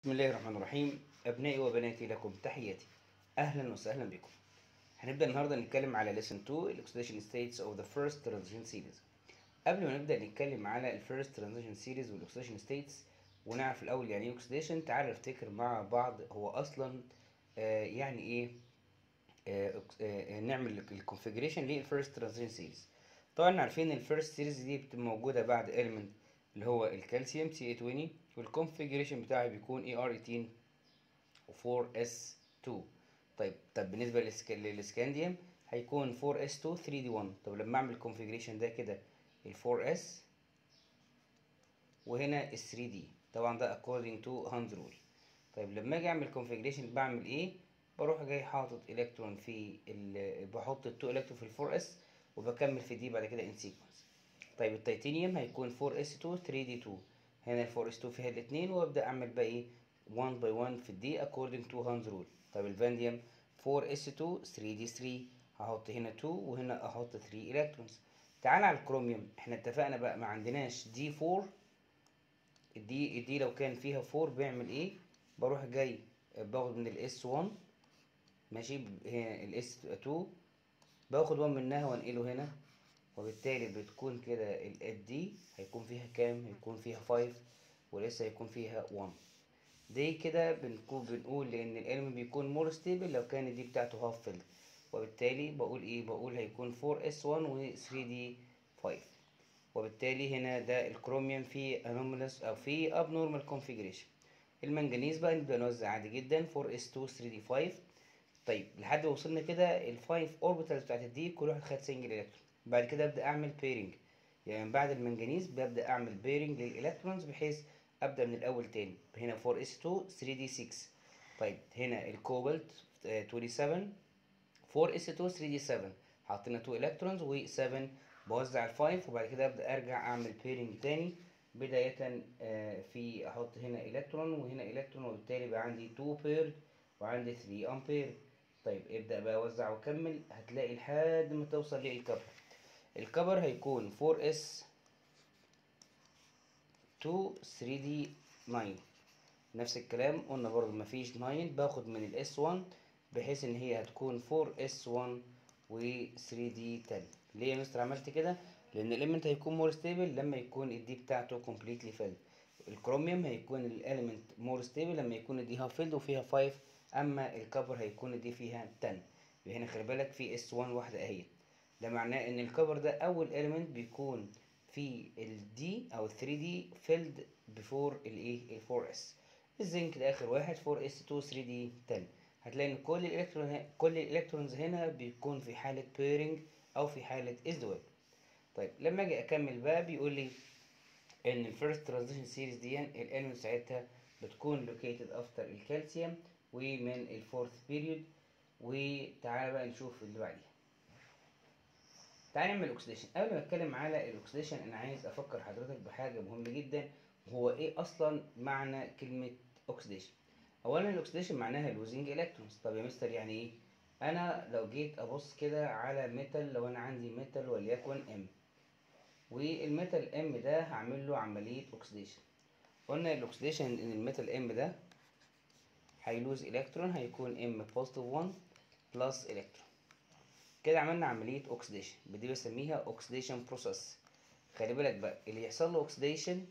بسم الله الرحمن الرحيم أبنائي وبناتي لكم تحياتي أهلا وسهلا بكم هنبدأ النهاردة نتكلم على lesson 2 ال oxidation states of the first transition series قبل ما نبدأ نتكلم على ال first transition series وال oxidation states ونعرف الأول يعني ايه oxidation تعال نفتكر مع بعض هو أصلا آه يعني ايه آه آه نعمل الكونفيجريشن للفيرست ترانزيشن سيريز طبعا عارفين الفيرست سيريز دي بتبقى موجودة بعد element اللي هو الكالسيوم CA20 والكونفيجريشن بتاعي بيكون AR18 و4S2 طيب طب بالنسبة للاسكانديوم هيكون 4S2 3D1 طب لما اعمل الكونفيجريشن ده كده ال 4S وهنا ال 3D طبعا ده according to Hans rule طيب لما اجي اعمل configuration بعمل ايه بروح جاي حاطط الكترون في ال... بحط ال 2 الكترون في ال 4s وبكمل في دي بعد كده ان سيكونس طيب التيتانيوم هيكون 4s2 3d2 هنا ال 4s2 فيها الاثنين وابدا اعمل بقى ايه 1 by 1 في الدي according to Hans rule طيب الفانديوم 4s2 3d3 هحط هنا 2 وهنا احط 3 الكترونز تعال على الكروميوم احنا اتفقنا بقى ما عندناش دي 4 الدي الدي لو كان فيها 4 بيعمل ايه بروح جاي باخد من الاس 1 ماشي هنا الاس 2 باخد 1 منها وانقله هنا وبالتالي بتكون كده الاد دي هيكون فيها كام هيكون فيها 5 والاس هيكون فيها 1 دي كده بنكون بنقول لان الالم بيكون مور ستيبل لو كان دي بتاعته هاف فيلد وبالتالي بقول ايه بقول هيكون 4 اس 1 و 3 دي 5 وبالتالي هنا ده الكروميوم فيه انومالس او فيه اب نورمال كونفيجريشن المنجنيز بقى نبدا نوزع عادي جدا 4 اس 2 3 دي 5 طيب لحد ما وصلنا كده ال 5 اوربيتالز بتاعت الدي كل واحد خد سنجل الكترون بعد كده ابدا اعمل بيرنج يعني بعد المنجنيز ببدا اعمل بيرنج للالكترونز بحيث ابدا من الاول تاني هنا 4 اس 2 3 دي 6 طيب هنا الكوبالت 27 4 اس 2 3 دي 7 حطينا 2 الكترونز و7 بوزع ال 5 وبعد كده ابدا ارجع اعمل بيرنج تاني بداية في احط هنا الكترون وهنا الكترون وبالتالي بقى عندي 2 بير وعندي 3 امبير طيب ابدا بقى اوزع واكمل هتلاقي لحد ما توصل للكبر الكبر هيكون 4 اس 2 3 دي 9 نفس الكلام قلنا برضو مفيش 9 باخد من الاس 1 بحيث ان هي هتكون 4 اس 1 و 3 دي 10 ليه يا مستر عملت كده لان الاليمنت هيكون مور ستيبل لما يكون الدي بتاعته كومبليتلي فيلد الكروميوم هيكون الاليمنت مور ستيبل لما يكون الدي هاف فيلد وفيها 5 اما الكبر هيكون الدي فيها 10 يبقى هنا خلي بالك في اس 1 واحده اهي ده معناه ان الكبر ده اول اليمنت بيكون في الدي او 3 دي فيلد بيفور الايه ال 4 اس الزنك ده اخر واحد 4 اس 2 3 دي 10 هتلاقي ان كل الالكترون كل الالكترونز هنا بيكون في حاله بيرنج او في حاله ازدواج طيب لما اجي اكمل بقى بيقول لي ان الفيرست ترانزيشن سيريز دي الاليمنت ساعتها بتكون لوكيتد افتر الكالسيوم ومن الفورث بيريود وتعالى بقى نشوف اللي بعديها تعالى نعمل اوكسيديشن قبل ما اتكلم على الاكسيديشن انا عايز افكر حضرتك بحاجه مهمه جدا هو ايه اصلا معنى كلمه اوكسيديشن اولا الاكسيديشن معناها لوزنج الكترونز طب يا مستر يعني ايه انا لو جيت ابص كده على ميتال لو انا عندي ميتال وليكن ام والميتال ام ده هعمل له عمليه اوكسيديشن قلنا الاكسيديشن ان الميتال ام ده هيلوز الكترون هيكون ام بوزيتيف 1 بلس الكترون كده عملنا عمليه اوكسيديشن دي بسميها اوكسيديشن بروسيس خلي بالك بقى اللي يحصل له اوكسيديشن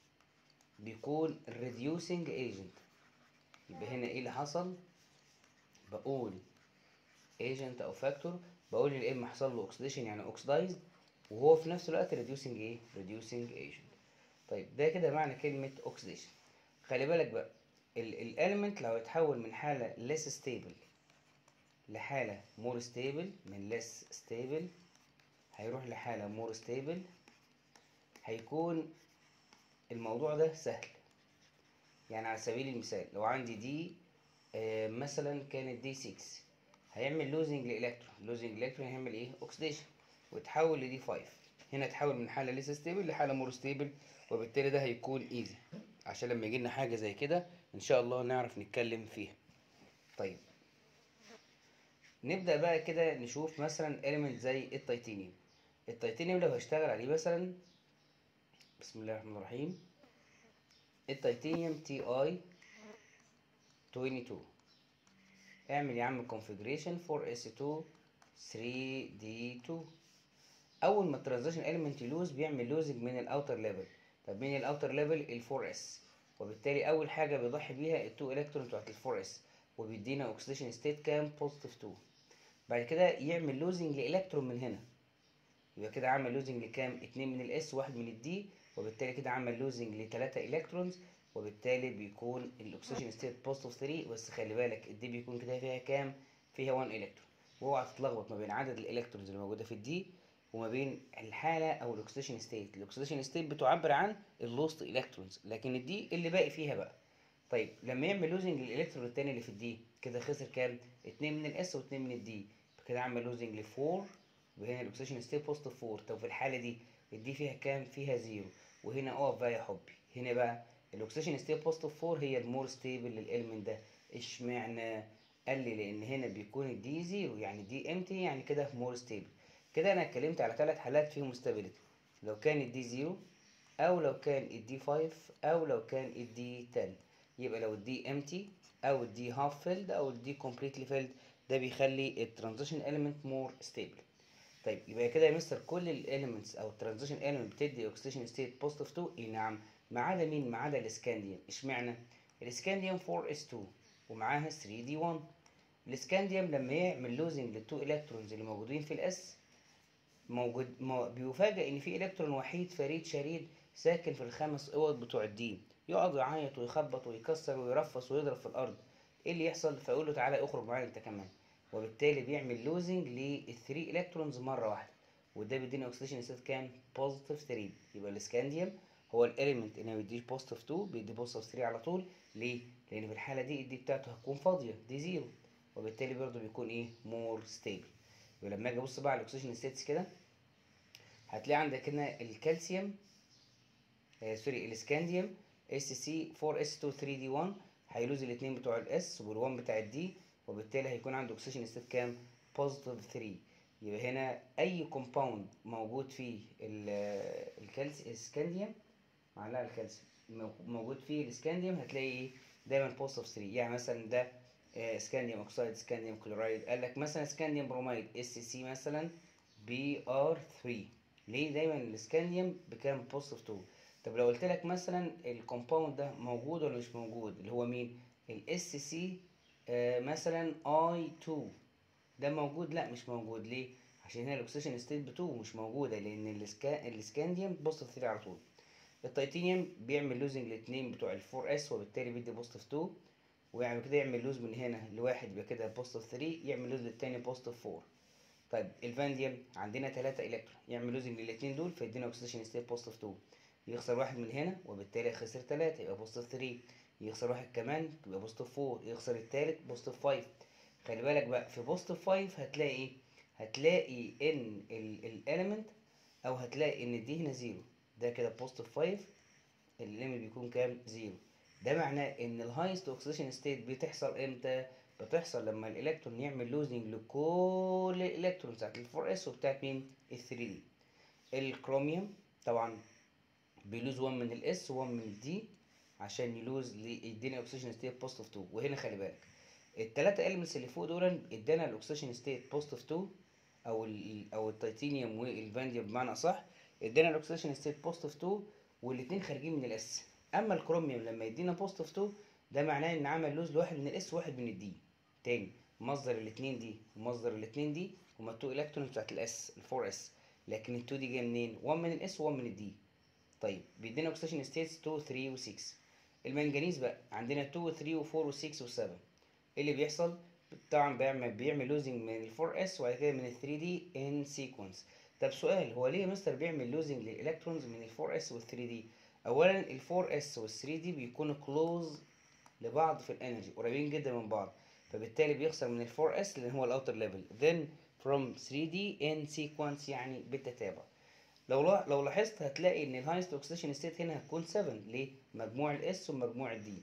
بيكون reducing agent يبقى هنا ايه اللي حصل بقول agent او فاكتور بقول الام حصل له اوكسيديشن يعني اوكسدايزد وهو في نفس الوقت reducing ايه reducing agent طيب ده كده معنى كلمه اوكسيديشن خلي بالك بقى الاليمنت لو اتحول من حاله less stable لحالة more stable من less stable هيروح لحالة more stable هيكون الموضوع ده سهل يعني على سبيل المثال لو عندي دي آه مثلا كانت دي 6 هيعمل لوزنج لإلكترون لوزنج إلكترون هيعمل ايه اوكسيديشن وتحول لدي 5 هنا تحول من حالة لسه ستيبل لحالة مور ستيبل وبالتالي ده هيكون ايزي عشان لما يجي لنا حاجة زي كده ان شاء الله نعرف نتكلم فيها طيب نبدأ بقى كده نشوف مثلا element زي التيتانيوم التيتانيوم لو هشتغل عليه مثلا بسم الله الرحمن الرحيم التيتانيوم تي اي 22 اعمل يا عم configuration for S2 3D2 اول ما الترانزيشن element يلوز بيعمل لوزنج من الاوتر ليفل طب مين الاوتر ليفل ال 4 اس وبالتالي اول حاجه بيضحي بيها ال 2 الكترون بتوعت ال 4 اس وبيدينا اوكسيديشن ستيت كام بوزيتيف 2 بعد كده يعمل لوزنج لالكترون من هنا يبقى كده عمل لوزنج لكام 2 من الاس وواحد من الدي وبالتالي كده عمل لوزنج ل 3 الكترونز وبالتالي بيكون الاكسجين ستيت بوزيتيف 3 بس خلي بالك الدي بيكون كده فيها كام فيها 1 الكترون واوعى تتلخبط ما بين عدد الالكترونز اللي موجوده في الدي وما بين الحاله او الاكسجين ستيت الاكسجين ستيت بتعبر عن اللوست الكترونز لكن الدي اللي باقي فيها بقى طيب لما يعمل لوزنج للالكترون التاني اللي في الدي كده خسر كام 2 من الاس و2 من الدي كده عمل لوزنج ل 4 وهنا الاكسجين ستيت بوزيتيف 4 طب في الحاله دي الدي فيها كام فيها زيرو وهنا اقف بقى يا حبي هنا بقى الاكسجين ستيت بوزيتيف 4 هي المور ستيبل للالمنت ده اشمعنى قال لي لان هنا بيكون الدي زيرو يعني دي امتي يعني كده مور ستيبل كده انا اتكلمت على ثلاث حالات فيهم ستابيليتي لو كان الدي زيرو او لو كان الدي 5 او لو كان الدي 10 يبقى لو الدي امتي او الدي هاف فيلد او الدي كومبليتلي فيلد ده بيخلي الترانزيشن اليمنت مور ستيبل طيب يبقى كده يا مستر كل الاليمنتس او الترانزيشن اليمنت بتدي اوكسيديشن ستيت بوزيتيف 2 اي نعم ما عدا مين ما عدا الاسكانديوم اشمعنى الاسكانديوم 4 اس 2 ومعاها 3 دي 1 الاسكانديوم لما يعمل لوزنج للتو الكترونز اللي موجودين في الاس موجود مو بيفاجئ ان في الكترون وحيد فريد شريد ساكن في الخمس اوض بتوع الدين يقعد يعيط ويخبط ويكسر ويرفص ويضرب في الارض ايه اللي يحصل فيقول له تعالى اخرج معايا انت كمان وبالتالي بيعمل لوزنج للثري الكترونز مره واحده وده بيدينا اوكسيديشن ستيت كام بوزيتيف 3 يبقى الاسكانديوم هو الاليمنت اللي ما بيديش بوزيتيف 2 بيدي بوزيتيف 3 على طول ليه لان في الحاله دي الدي بتاعته هتكون فاضيه دي زيرو وبالتالي برضه بيكون ايه مور ستيبل يبقى لما اجي ابص بقى على الاكسجين ستيتس كده هتلاقي عندك هنا الكالسيوم آه سوري الاسكانديوم اس سي 4 اس 2 3 دي 1 هيلوز الاثنين بتوع الاس وال1 بتاع الدي وبالتالي هيكون عنده اكسجين ستيت كام بوزيتيف 3 يبقى هنا اي كومباوند موجود فيه الكالسيوم معلقه الكالسيوم موجود فيه الاسكانديوم هتلاقي ايه دايما بوزيتيف 3 يعني مثلا ده سكانديوم اوكسايد سكانديوم كلورايد قال لك مثلا سكانديوم بروميد اس سي مثلا بي ار 3 ليه دايما السكانديوم بكام بوزيتيف 2 طب لو قلت لك مثلا الكومباوند ده موجود ولا مش موجود اللي هو مين الاس سي مثلا اي 2 ده موجود لا مش موجود ليه عشان هنا الاكسجين ستيت ب 2 مش موجوده لان الاسكا... الاسكانديوم بوزيتيف 3 على طول التيتانيوم بيعمل لوزنج الاثنين بتوع ال 4 اس وبالتالي بيدي بوزيتيف 2 ويعمل كده يعمل لوز من هنا لواحد يبقى كده بوزيتيف 3 يعمل لوز للتاني بوزيتيف 4 طيب الفانديوم عندنا 3 الكترون يعمل لوزنج للاثنين دول فيدينا اوكسيديشن ستيت بوزيتيف 2 يخسر واحد من هنا وبالتالي خسر 3 يبقى بوزيتيف 3 يخسر واحد كمان يبقى بوزيتيف 4 يخسر الثالث بوزيتيف 5 خلي بالك بقى في بوزيتيف 5 هتلاقي ايه هتلاقي ان الاليمنت او هتلاقي ان دي هنا زيرو ده كده بوزيتيف 5 الاليمنت بيكون كام زيرو ده معناه ان الهايست اوكسيديشن ستيت بتحصل امتى بتحصل لما الالكترون يعمل لوزنج لكل الالكترونز بتاعت ال 4 اس وبتاعت مين ال 3 دي الكروميوم طبعا بيلوز 1 من الاس و1 من الدي عشان يلوز يدينا اوكسيجين ستيت بوزيتيف 2 وهنا خلي بالك الثلاثه اليمنتس اللي فوق دول ادانا الاكسجين ستيت بوزيتيف 2 او ال او التيتانيوم والفانديوم بمعنى اصح ادانا الاكسجين ستيت بوزيتيف 2 والاثنين خارجين من الاس اما الكروميوم لما يدينا بوزيتيف 2 ده معناه ان عمل لوز لواحد من الاس وواحد من الدي تاني مصدر الاثنين دي ومصدر الاثنين دي هما التو الكترونز بتاعت الاس ال 4 اس لكن ال2 دي جايه منين 1 من الاس و1 من الدي طيب بيدينا اوكسجين ستيتس 2 3 و6 المنجنيز بقى عندنا 2 و 3 و 4 و 6 و 7 ايه اللي بيحصل طبعا بيعمل بيعمل لوزنج من ال 4 اس وبعد كده من ال 3 دي ان سيكونس طب سؤال هو ليه مستر بيعمل لوزنج للالكترونز من ال 4 اس وال 3 دي اولا ال 4 اس وال 3 دي بيكونوا كلوز لبعض في الانرجي قريبين جدا من بعض فبالتالي بيخسر من ال 4 اس لان هو الاوتر ليفل then from 3 دي in sequence يعني بالتتابع لو لو لاحظت هتلاقي ان الهايست اوكسيديشن ستيت هنا هتكون 7 ليه مجموع الاس ومجموع الدي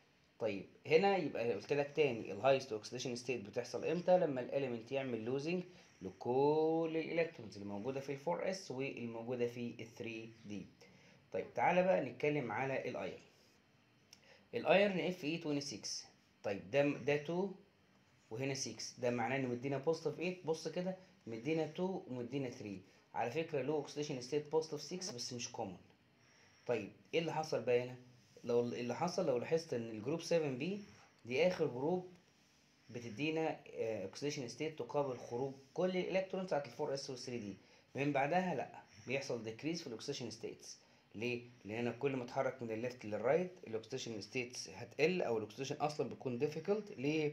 طيب هنا يبقى قلت لك تاني الهايست اوكسيديشن ستيت بتحصل امتى لما الاليمنت يعمل لوزنج لكل الالكترونز اللي موجوده في ال 4 اس والموجوده في ال 3 دي طيب تعالى بقى نتكلم على الايرن الايرن اف اي 26 طيب ده ده 2 وهنا 6 ده معناه انه مدينا بوزيتيف 8 بص كده مدينا 2 ومدينا 3 على فكره له اوكسيديشن ستيت بوزيتيف 6 بس مش كومن طيب ايه اللي حصل بقى هنا لو اللي حصل لو لاحظت ان الجروب 7 بي دي اخر جروب بتدينا اوكسيديشن ستيت تقابل خروج كل الالكترونز بتاعت ال 4 اس وال 3 دي من بعدها لا بيحصل ديكريز في الاكسيديشن ستيتس ليه؟ لان انا كل ما اتحرك من الليفت للرايت الاكسيديشن ستيتس هتقل او الاكسيديشن اصلا بيكون ديفيكولت ليه؟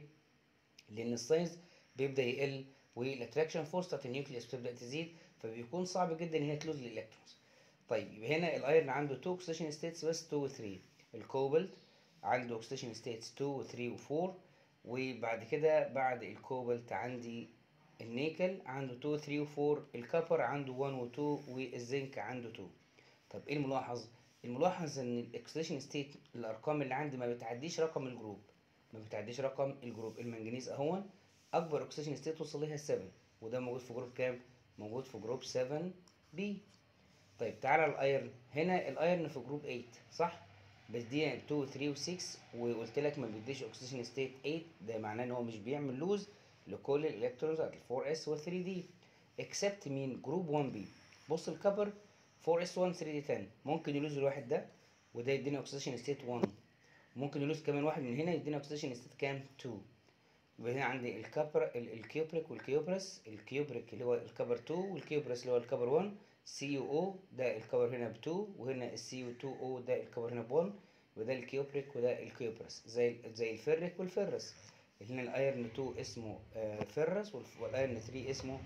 لان السايز بيبدا يقل والاتراكشن فورس بتاعت النيوكليوس بتبدا تزيد فبيكون صعب جدا ان هي تلوز الالكترونز طيب يبقى هنا الايرن عنده 2 اوكسيديشن ستيتس بس 2 و 3 الكوبلت عنده اوكسيديشن ستيتس 2 و 3 و 4 وبعد كده بعد الكوبلت عندي النيكل عنده 2 3 و 4 الكبر عنده 1 و 2 والزنك عنده 2 طب ايه الملاحظ الملاحظ ان الاكسيديشن ستيت الارقام اللي عندي ما بتعديش رقم الجروب ما بتعديش رقم الجروب المنجنيز اهون اكبر اوكسيديشن ستيت وصل لها 7 وده موجود في جروب كام موجود في جروب 7 بي طيب تعالى الايرن هنا الايرن في جروب 8 صح بدي 2 3 و6 وقلت لك ما بيديش اوكسيديشن ستيت 8 ده معناه ان هو مش بيعمل لوز لكل الالكترونز بتاعت ال 4 اس وال 3 دي اكسبت مين جروب 1 بي بص الكبر 4 اس 1 3 دي 10 ممكن يلوز الواحد ده وده يدينا اوكسيديشن ستيت 1 ممكن يلوز كمان واحد من هنا يدينا اوكسيديشن ستيت كام 2 يبقى هنا عندي الكبر الكيوبريك والكيوبرس الكيوبريك اللي هو الكبر 2 والكيوبرس اللي هو الكبر 1 سي يو او ده الكبر هنا ب 2 وهنا السي يو 2 او ده الكبر هنا ب 1 وده الكيوبريك وده الكيوبرس زي زي الفرك والفرس هنا الايرن 2 اسمه آه فرس والايرن 3 اسمه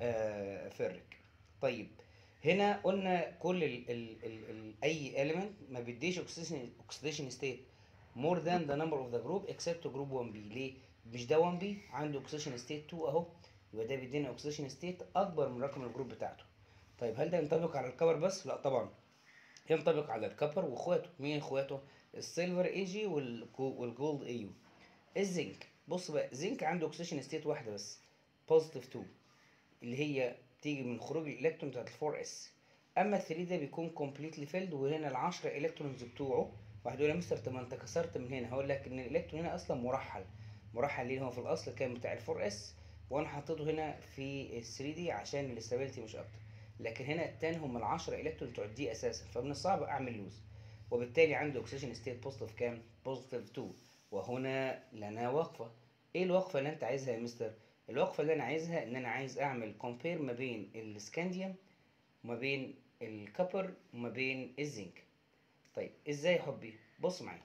آه فرك طيب هنا قلنا كل ال ال ال ال اي element ما بيديش oxidation state more than the number of the group except group 1b ليه مش ده 1b عنده oxidation state 2 اهو يبقى ده بيدينا oxidation state اكبر من رقم الجروب بتاعته طيب هل ده ينطبق على الكبر بس لا طبعا ينطبق على الكبر واخواته مين اخواته السيلفر اي جي والجولد اي يو الزنك بص بقى زنك عنده اوكسيشن ستيت واحده بس بوزيتيف 2 اللي هي تيجي من خروج الالكترون بتاعت ال 4 اس اما ال 3 ده بيكون كومبليتلي فيلد وهنا ال 10 الكترونز بتوعه واحد يقول يا مستر طب ما انت كسرت من هنا هقول لك ان الالكترون هنا اصلا مرحل مرحل ليه هو في الاصل كان بتاع ال 4 اس وانا حطيته هنا في ال 3 دي عشان الاستابيليتي مش اكتر لكن هنا التاني هم ال 10 الكترون بتوع دي اساسا فمن الصعب اعمل لوز وبالتالي عنده اوكسيشن ستيت بوزيتيف كام بوزيتيف 2 وهنا لنا وقفه ايه الوقفه اللي انت عايزها يا مستر الوقفه اللي انا عايزها ان انا عايز اعمل كومبير ما بين السكانديوم وما بين الكبر وما بين الزنك طيب ازاي يا حبي بص معايا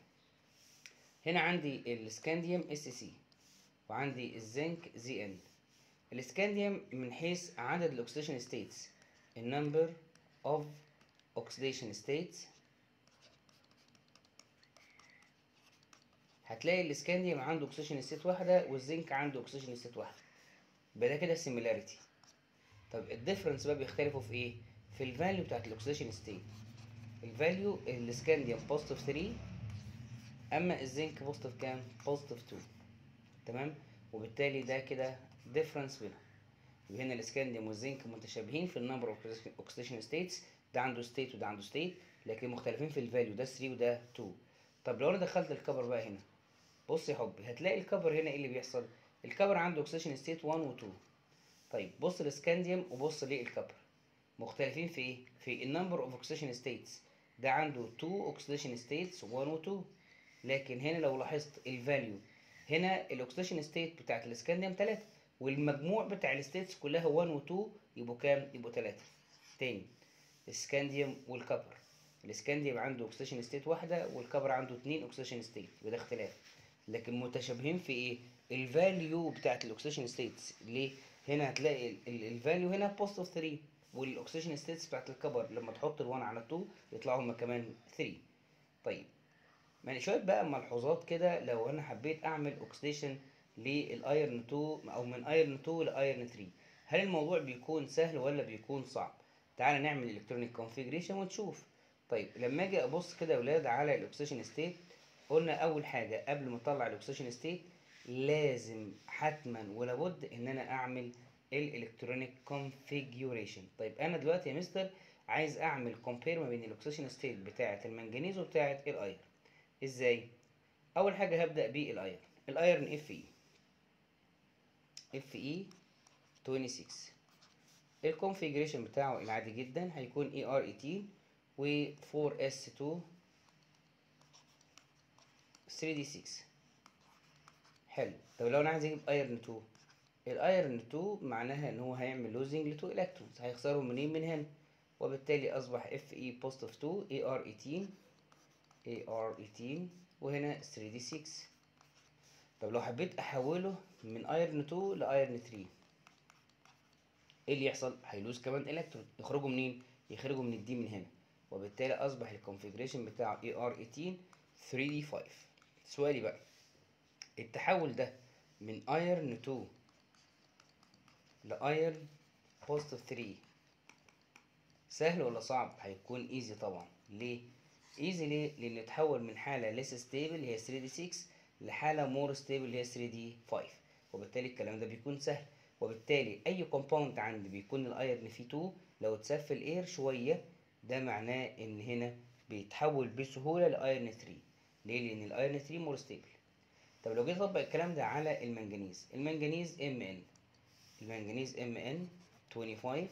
هنا عندي السكانديوم اس سي وعندي الزنك زي ان السكانديوم من حيث عدد الاكسيديشن ستيتس النمبر اوف oxidation states هتلاقي الاسكانديوم عنده اوكسيشن ستيت واحده والزنك عنده اوكسيشن ستيت واحده يبقى ده كده سيميلاريتي طب الديفرنس بقى بيختلفوا في ايه في الفاليو بتاعت الاكسيشن ستيت الفاليو الاسكانديوم بوزيتيف 3 اما الزنك بوزيتيف كام بوزيتيف 2 تمام وبالتالي ده كده ديفرنس بينهم يبقى هنا الاسكانديوم والزنك متشابهين في النمبر اوف اوكسيديشن ستيتس ده عنده ستيت وده عنده ستيت لكن مختلفين في الفاليو ده 3 وده 2 طب لو انا دخلت الكبر بقى هنا بص يا حبي هتلاقي الكبر هنا ايه اللي بيحصل الكبر عنده اوكسيديشن ستيت 1 و 2 طيب بص الاسكانديوم وبص للكبر مختلفين في ايه في النمبر اوف اوكسيديشن ستيتس ده عنده 2 اوكسيديشن ستيتس 1 و 2 لكن هنا لو لاحظت الفاليو هنا الاوكسيديشن ستيت بتاعت الاسكانديوم 3 والمجموع بتاع الستيتس كلها 1 و 2 يبقوا كام يبقوا 3 تاني السكانديوم والكبر الاسكانديوم عنده اوكسيديشن ستيت واحده والكبر عنده اتنين اوكسيديشن ستيت وده اختلاف لكن متشابهين في ايه الفاليو بتاعت الاكسيشن ستيتس ليه هنا هتلاقي الفاليو هنا بوزيتيف 3 والاكسيشن ستيتس بتاعت الكبر لما تحط ال1 على 2 يطلعوا هما كمان 3 طيب يعني شويه بقى ملحوظات كده لو انا حبيت اعمل اوكسيديشن للايرن 2 او من ايرن 2 لايرن 3 هل الموضوع بيكون سهل ولا بيكون صعب تعال نعمل الكترونيك كونفيجريشن ونشوف طيب لما اجي ابص كده يا اولاد على الاكسيشن ستيت قلنا اول حاجه قبل ما اطلع الاكسيشن ستيت لازم حتما ولابد ان انا اعمل الالكترونيك كونفيجريشن طيب انا دلوقتي يا مستر عايز اعمل كومبير ما بين الاكسيشن ستيت بتاعه المنجنيز وبتاعه الاير ازاي اول حاجه هبدا بالاير الايرن اف اي اف اي 26 الكونفيجريشن بتاعه العادي جدا هيكون اي ار 18 و 4 اس 2 3 دي 6 حلو طب لو انا عايز اجيب ايرن 2 الايرن 2 معناها ان هو هيعمل لوزنج ل 2 الكترونز هيخسرهم منين من هنا وبالتالي اصبح اف اي بوزيتيف 2 اي ار 18 اي ار 18 وهنا 3 دي 6 طب لو حبيت احوله من ايرن 2 لايرن 3 ايه اللي يحصل هيلوز كمان الكترون يخرجوا منين يخرجوا من الدي من هنا وبالتالي اصبح الكونفيجريشن بتاعه اي ار 18 3 دي 5 سؤالي بقى التحول ده من ايرن 2 لايرن بوزيتيف 3 سهل ولا صعب هيكون ايزي طبعا ليه ايزي ليه لان اتحول من حاله ليس ستيبل هي 3 دي 6 لحاله مور ستيبل هي 3 دي 5 وبالتالي الكلام ده بيكون سهل وبالتالي اي كومباوند عندي بيكون الايرن فيه 2 لو اتساب في الاير شويه ده معناه ان هنا بيتحول بسهوله لايرن 3 ليه لان الايرن 3 مور ستيبل طب لو جيت اطبق الكلام ده على المنجنيز المنجنيز ام ان المنجنيز ام ان 25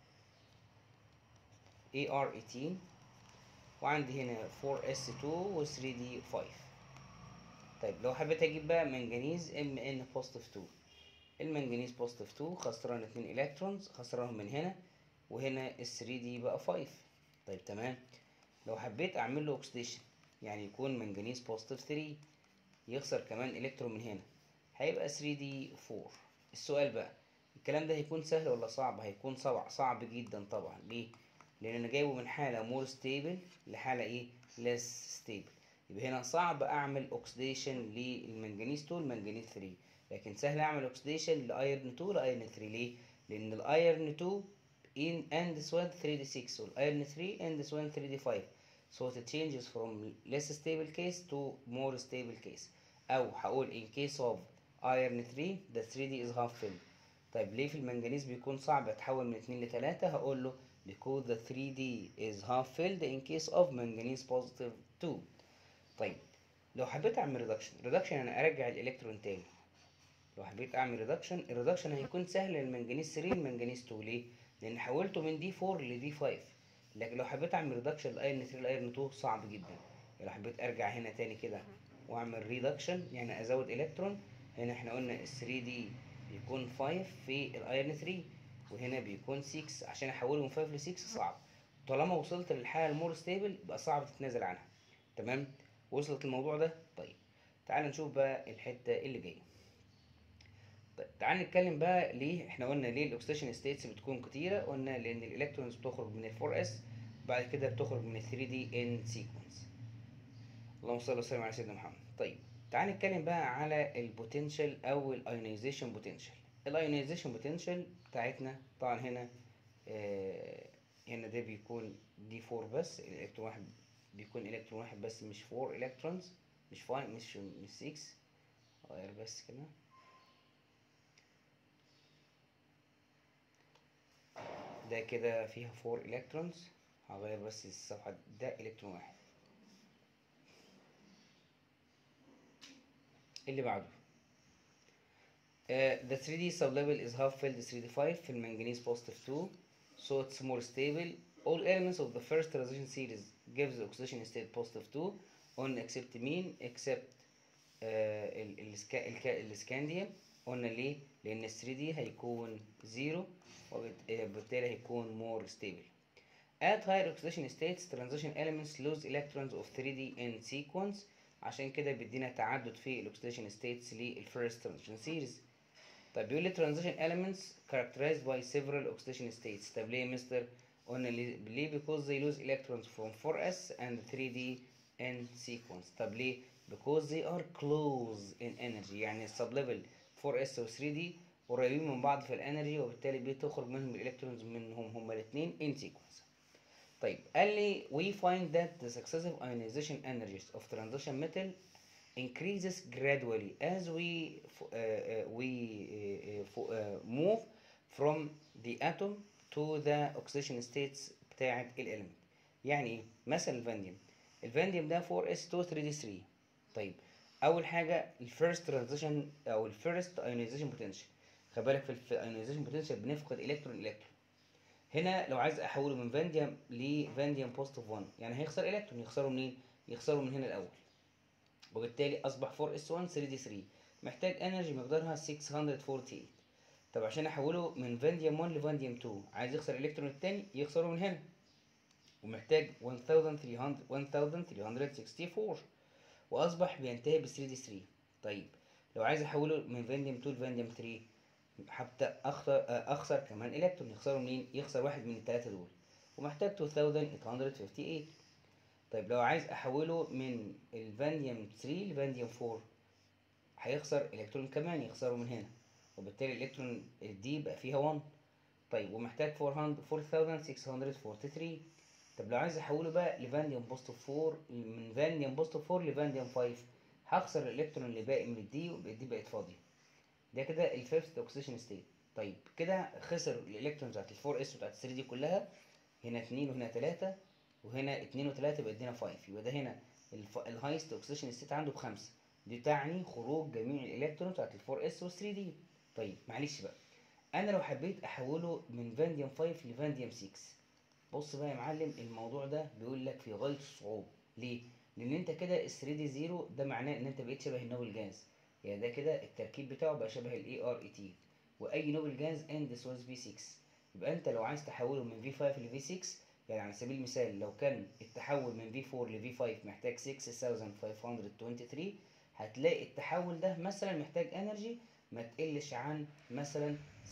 اي ار 18 وعندي هنا 4 اس 2 و 3 دي 5 طيب لو حبيت اجيب بقى منجنيز ام ان بوزيتيف 2 المنجنيز بوزيتيف 2 خسران 2 الكترونز خسرانهم من هنا وهنا ال 3 دي بقى 5 طيب تمام لو حبيت اعمل له اوكسيديشن يعني يكون منجنيز بوزيتيف 3 يخسر كمان الكترون من هنا هيبقى 3 دي 4 السؤال بقى الكلام ده هيكون سهل ولا صعب هيكون صعب صعب جدا طبعا ليه لان انا جايبه من حاله مور ستيبل لحاله ايه ليس ستيبل يبقى هنا صعب اعمل اوكسيديشن للمنجنيز 2 لمنجنيز 3 لكن سهل اعمل اوكسيديشن لايرن 2 لايرن 3 ليه لان الايرن 2 in and one 3d6 والايرن 3 and one 3d5 so it changes from less stable case to more stable case او هقول in case of iron 3 the 3d is half filled طيب ليه في المنجنيز بيكون صعب اتحول من 2 ل 3 هقول له because the 3d is half filled in case of manganese positive 2 طيب لو حبيت اعمل ريدكشن ريدكشن انا ارجع الالكترون تاني لو حبيت اعمل ريدكشن الريدكشن هيكون سهل للمنجنيز 3 للمنجنيز 2 ليه لان حولته من دي 4 لدي 5 لكن لو حبيت اعمل ريدكشن لايرن 3 لايرن 2 صعب جدا لو حبيت ارجع هنا تاني كده واعمل ريدكشن يعني ازود الكترون هنا احنا قلنا ال 3 دي بيكون 5 في الايرن 3 وهنا بيكون 6 عشان احوله من 5 ل 6 صعب طالما وصلت للحاله المور ستيبل يبقى صعب تتنازل عنها تمام وصلت الموضوع ده طيب تعال نشوف بقى الحته اللي جايه طيب تعال نتكلم بقى ليه احنا قلنا ليه الاكسيديشن ستيتس بتكون كتيره قلنا لان الالكترونز بتخرج من ال 4 اس بعد كده بتخرج من ال 3 دي ان سيكونس اللهم صل وسلم على سيدنا محمد طيب تعال نتكلم بقى على البوتنشال او الايونيزيشن بوتنشال الايونيزيشن بوتنشال بتاعتنا طبعا هنا آه هنا ده بيكون دي 4 بس الالكترون واحد بيكون الكترون واحد بس مش 4 الكترونز مش 5 مش مش 6 غير بس كده ده كده فيها 4 الكترونز هغير بس الصفحة ده الكترون واحد اللي بعده uh, the 3D sublevel is half filled 3D5 في المنجنيز positive 2 so it's more stable all elements of the first transition series gives the oxidation state positive 2 on except mean except uh, السكانديوم قلنا ليه لان ال 3 دي هيكون 0 وبالتالي هيكون more stable at higher oxidation states transition elements lose electrons of 3D in sequence عشان كده بيدينا تعدد في الاكسيديشن ستيتس للفيرست ترانزيشن سيريز طيب بيقول لي transition elements characterized by several oxidation states طب ليه يا مستر قلنا ليه because they lose electrons from 4s and 3d in sequence طب ليه because they are close in energy يعني السب ليفل 4s و 3d قريبين من بعض في الانرجي وبالتالي بتخرج منهم الالكترونز منهم هما الاثنين in sequence طيب قال لي we find that the successive ionization energies of transition metal increases gradually as we uh, uh, we uh, uh, move from the atom to the oxidation states بتاعة الاليمنت يعني ايه مثلا الفانديوم الفانديوم ده 4s2 3d3 طيب اول حاجه الفيرست ترانزيشن او الفيرست ايونيزيشن بوتنشال خلي بالك في الايونيزيشن بوتنشال بنفقد الكترون الكترون هنا لو عايز احوله من فانديوم لفانديوم بوزيتيف 1 يعني هيخسر الكترون يخسره منين يخسره من هنا الاول وبالتالي اصبح 4 اس 1 3 دي 3 محتاج انرجي مقدارها 648 طب عشان احوله من فانديوم 1 لفانديوم 2 عايز يخسر الالكترون التاني يخسره من هنا ومحتاج 1300 1364 واصبح بينتهي ب 3 دي 3 طيب لو عايز احوله من فانديوم 2 لفانديوم 3 هبدا اخسر اخسر كمان الكترون يخسره منين يخسر واحد من الثلاثه دول ومحتاج 2858 طيب لو عايز احوله من الفانديوم 3 لفانديوم 4 هيخسر الكترون كمان يخسره من هنا وبالتالي الالكترون دي بقى فيها 1 طيب ومحتاج 400 4643 طب لو عايز احوله بقى لفانديوم بوزيتيف 4 من فانديوم بوزيتيف 4 لفانديوم 5 هخسر الالكترون اللي باقي من الدي والدي بقت فاضيه ده كده الفيفث اوكسيشن ستيت طيب كده خسر الالكترون بتاعت الفور اس بتاعت الثري دي كلها هنا اتنين وهنا تلاتة وهنا اتنين وتلاتة يبقى ادينا فايف يبقى ده هنا الهايست اوكسيشن ستيت عنده بخمسة دي تعني خروج جميع الالكترون بتاعت الفور اس والثري دي طيب معلش بقى انا لو حبيت احوله من فانديوم 5 لفانديوم 6 بص بقى يا معلم الموضوع ده بيقول لك في غايه الصعوبه ليه لان انت كده ال 3 دي 0 ده معناه ان انت بقيت شبه النوبل جاز يعني ده كده التركيب بتاعه بقى شبه الاي ار اي تي واي نوبل جاز اند ويز بي 6 يبقى انت لو عايز تحوله من في 5 لفي 6 يعني على سبيل المثال لو كان التحول من في 4 لفي 5 محتاج 6523 هتلاقي التحول ده مثلا محتاج انرجي ما تقلش عن مثلا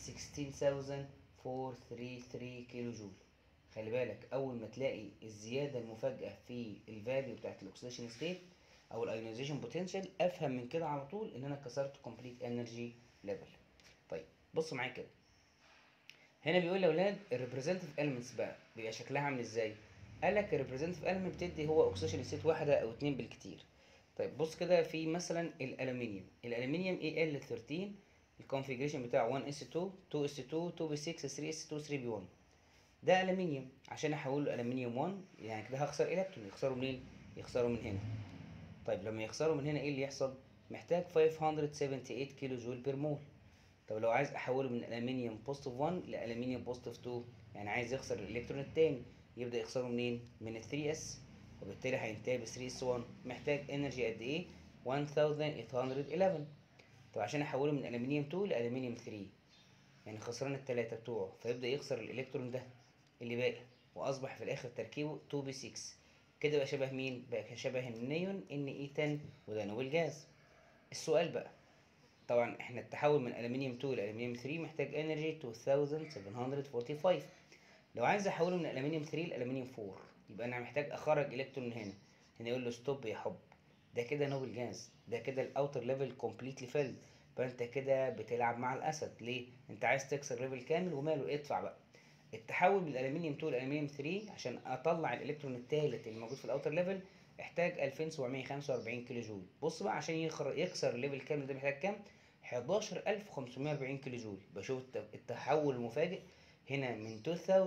16433 كيلو جول خلي بالك اول ما تلاقي الزياده المفاجاه في الفاليو بتاعت الاكسيديشن ستيت او الايونيزيشن بوتنشال افهم من كده على طول ان انا كسرت كومبليت انرجي ليفل طيب بص معايا كده هنا بيقول يا اولاد الريبريزنتيف اليمنتس بقى بيبقى شكلها عامل ازاي قال لك الريبريزنتيف اليمنت بتدي هو اوكسيشن ستيت واحده او اتنين بالكتير طيب بص كده في مثلا الالومنيوم الالومنيوم اي ال 13 الكونفيجريشن بتاعه 1 اس 2 2 اس 2 2 بي 6 3 اس 2 3 بي 1 ده الومنيوم عشان احوله الومنيوم 1 يعني كده هخسر الكترون يخسره منين يخسره من هنا طيب لما يخسروا من هنا ايه اللي يحصل محتاج 578 كيلو جول بير مول طب لو عايز احوله من الالومنيوم بوزيتيف 1 لالومنيوم بوزيتيف 2 يعني عايز يخسر الالكترون التاني يبدا يخسره منين من ال 3 اس وبالتالي هينتهي ب 3 اس 1 محتاج انرجي قد ايه 1811 طب عشان احوله من الومنيوم 2 لالومنيوم 3 يعني خسران التلاتة بتوعه فيبدا يخسر الالكترون ده اللي باقي واصبح في الاخر تركيبه 2 بي 6 كده بقى شبه مين بقى شبه النيون ان اي 10 وده نوبل جاز السؤال بقى طبعا احنا التحول من الومنيوم 2 لالومنيوم 3 محتاج انرجي 2745 لو عايز احوله من الومنيوم 3 لالومنيوم 4 يبقى انا محتاج اخرج الكترون من هنا هنا يقول له ستوب يا حب ده كده نوبل جاز ده كده الاوتر ليفل كومبليتلي فيلد فانت كده بتلعب مع الاسد ليه انت عايز تكسر ليفل كامل وماله ادفع بقى التحول من الالومنيوم 2 لالومنيوم 3 عشان اطلع الالكترون الثالث اللي موجود في الاوتر ليفل احتاج 2745 كيلو جول بص بقى عشان يخر... يكسر الليفل كامل ده محتاج كام 11540 كيلو جول بشوف التحول المفاجئ هنا من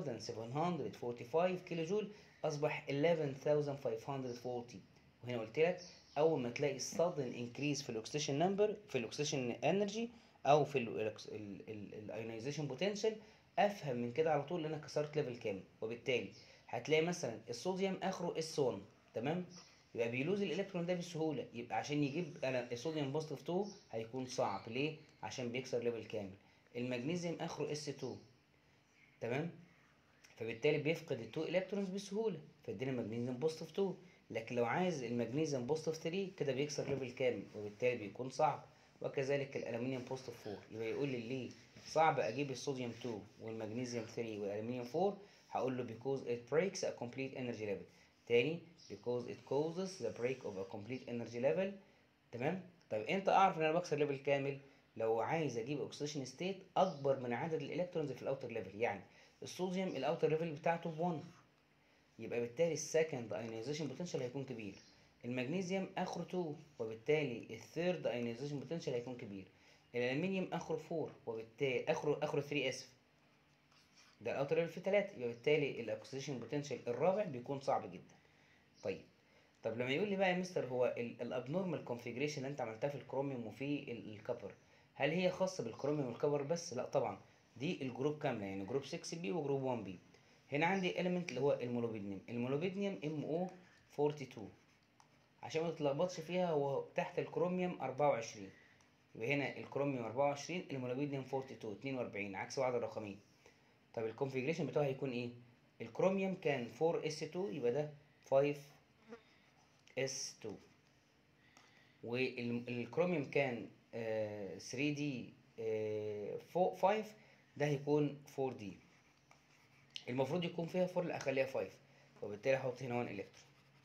2745 كيلو جول اصبح 11540 وهنا قلت لك اول ما تلاقي sudden increase في الاكسيشن نمبر في الاكسيشن انرجي او في الايونيزيشن بوتنشال افهم من كده على طول ان انا كسرت ليفل كامل وبالتالي هتلاقي مثلا الصوديوم اخره اس 1 تمام يبقى بيلوز الالكترون ده بسهوله يبقى عشان يجيب انا الصوديوم بوزيتيف 2 هيكون صعب ليه عشان بيكسر ليفل كامل المغنيسيوم اخره اس 2 تمام فبالتالي بيفقد ال 2 الكترونز بسهوله فادينا مغنيسيوم بوزيتيف 2 لكن لو عايز المغنيسيوم بوزيتيف 3 كده بيكسر ليفل كامل وبالتالي بيكون صعب وكذلك الالومنيوم بوزيتيف 4 يبقى يقول لي ليه صعب اجيب الصوديوم 2 والمغنيسيوم 3 والالومنيوم 4 هقول له because it breaks a complete energy level تاني because it causes the break of a complete energy level تمام طيب امتى اعرف ان انا بكسر ليفل كامل لو عايز اجيب اوكسيديشن ستيت اكبر من عدد الالكترونز في الاوتر ليفل يعني الصوديوم الاوتر ليفل بتاعته ب 1 يبقى بالتالي السكند ايونيزيشن بوتنشال هيكون كبير المغنيسيوم اخره 2 وبالتالي الثيرد ايونيزيشن بوتنشال هيكون كبير الالمنيوم اخره 4 وبالتالي اخره اخره 3 اسف ده الاوتر ليفل فيه 3 يبقى بالتالي الاكسيديشن بوتنشال الرابع بيكون صعب جدا طيب طب لما يقول لي بقى يا مستر هو الابنورمال كونفيجريشن اللي انت عملتها في الكروميوم وفي ال- الكبر هل هي خاصه بالكروميوم والكبر بس لا طبعا دي الجروب كامله يعني جروب 6 بي وجروب 1 بي هنا عندي element اللي هو المولوبيدنيوم المولوبيدنيوم ام او 42 عشان ما تتلخبطش فيها هو تحت الكروميوم 24 يبقى هنا الكروميوم 24 المولوبيدنيوم 42 42 عكس بعض الرقمين طب الكونفيجريشن بتاعه هيكون ايه الكروميوم كان 4 اس 2 يبقى ده 5 اس 2 والكروميوم كان 3 دي 5 ده هيكون 4 دي المفروض يكون فيها 4 لا اخليها 5 وبالتالي هحط هنا 1 الكترون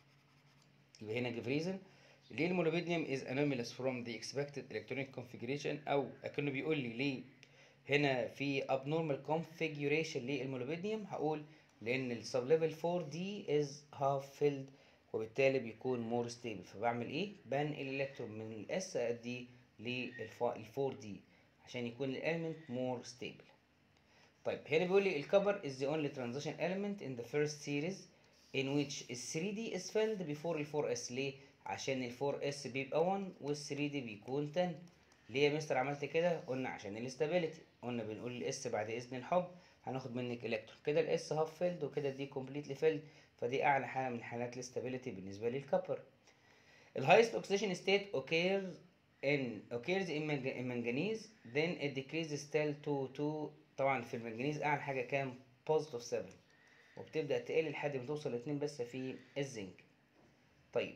يبقى هنا give reason ليه المولوبيدنيوم is anomalous from the expected electronic configuration او اكنه بيقول لي ليه هنا في abnormal configuration للمولوبيدنيوم هقول لان السب ليفل 4 دي is half filled وبالتالي بيكون more stable فبعمل ايه بنقل الالكترون من الاس ادي لل 4 دي عشان يكون الاليمنت more stable طيب هنا بيقول لي الكبر is the only transition element in the first series in which ال 3D is filled before ال 4S ليه؟ عشان ال 4S بيبقى 1 وال 3D بيكون 10 ليه يا مستر عملت كده؟ قلنا عشان الاستابيليتي قلنا بنقول الاس بعد اذن الحب هناخد منك الكترون كده الاس هاف فيلد وكده دي كومبليتلي فيلد فدي اعلى حاله من حالات الاستابيليتي بالنسبه للكبر الهايست اوكسيشن ستيت occurs in occurs in mangan- in manganese then it decreases still to 2 طبعا في المنجنيز اعلى حاجه كام بوزيتيف 7 وبتبدا تقل لحد ما توصل لاتنين بس في الزنك طيب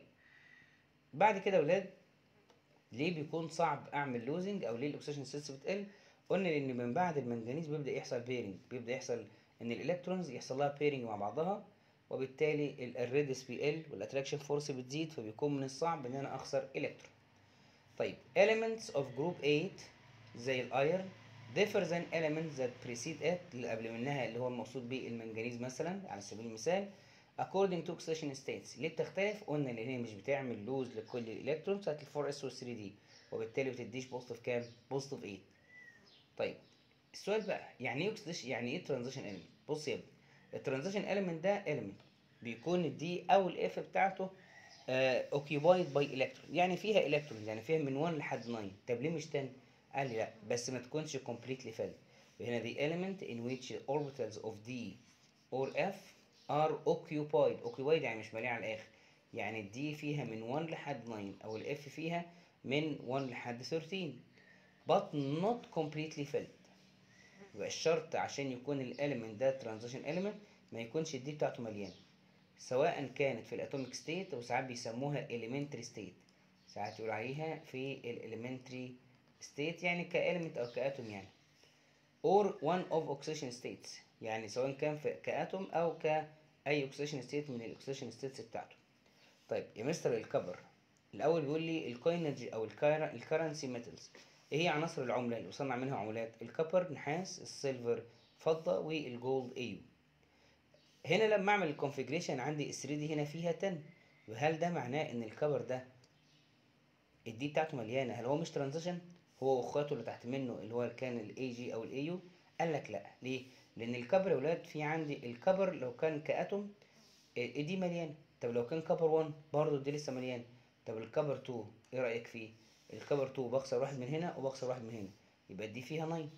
بعد كده يا ولاد ليه بيكون صعب اعمل لوزنج او ليه الاكسجين ستيتس بتقل قلنا لان من بعد المنجنيز بيبدا يحصل بيرنج بيبدا يحصل ان الالكترونز يحصل لها بيرنج مع بعضها وبالتالي الريدس بيقل والاتراكشن فورس بتزيد فبيكون من الصعب ان انا اخسر الكترون طيب elements of group 8 زي الايرن differ than elements that precede it اللي قبل منها اللي هو المقصود بيه المنجنيز مثلا على سبيل المثال according to oxidation states ليه بتختلف قلنا لان هي مش بتعمل لوز لكل الالكترونز بتاعت ال 4 اس وال 3 دي وبالتالي بتديش بوزيتيف كام بوزيتيف 8 طيب السؤال بقى يعني ايه اوكسيديشن يعني ايه ترانزيشن اليمنت بص يا ابني الترانزيشن اليمنت ده اليمنت بيكون الدي او الاف بتاعته اوكيبايد باي الكترون يعني فيها الكترون يعني فيها من 1 لحد 9 طب ليه مش 10 قال لي لا بس ما تكونش completely filled هنا the element in which the orbitals of D or F are occupied occupied يعني مش مالية على الآخر يعني الدي فيها من 1 لحد 9 أو الاف فيها من 1 لحد 13 but not completely filled يبقى الشرط عشان يكون الاليمنت ده ترانزيشن element ما يكونش الدي بتاعته مليانة سواء كانت في الاتوميك ستيت وساعات بيسموها elementary state ساعات يقول عليها في الاليمنتري ستيت يعني كاليمنت او كاتوم يعني or one of oxidation states يعني سواء كان في كاتوم او كاي oxidation state من الاكسيديشن ستيتس بتاعته طيب يا مستر الكبر الاول بيقول لي الكوينج او الكرنسي ميتالز ايه هي عناصر العمله اللي بصنع منها عملات الكبر نحاس السيلفر فضه والجولد ايو هنا لما اعمل الكونفيجريشن عندي ال 3 دي هنا فيها 10 وهل ده معناه ان الكبر ده الدي بتاعته مليانه هل هو مش ترانزيشن هو واخواته اللي تحت منه اللي هو كان الاي جي او الاي يو قال لك لا ليه لان الكبر يا ولاد في عندي الكبر لو كان كاتوم إيه دي مليانه طب لو كان كبر 1 برضه دي لسه مليانه طب الكبر 2 ايه رايك فيه الكبر 2 بخسر واحد من هنا وبخسر واحد من هنا يبقى دي فيها 9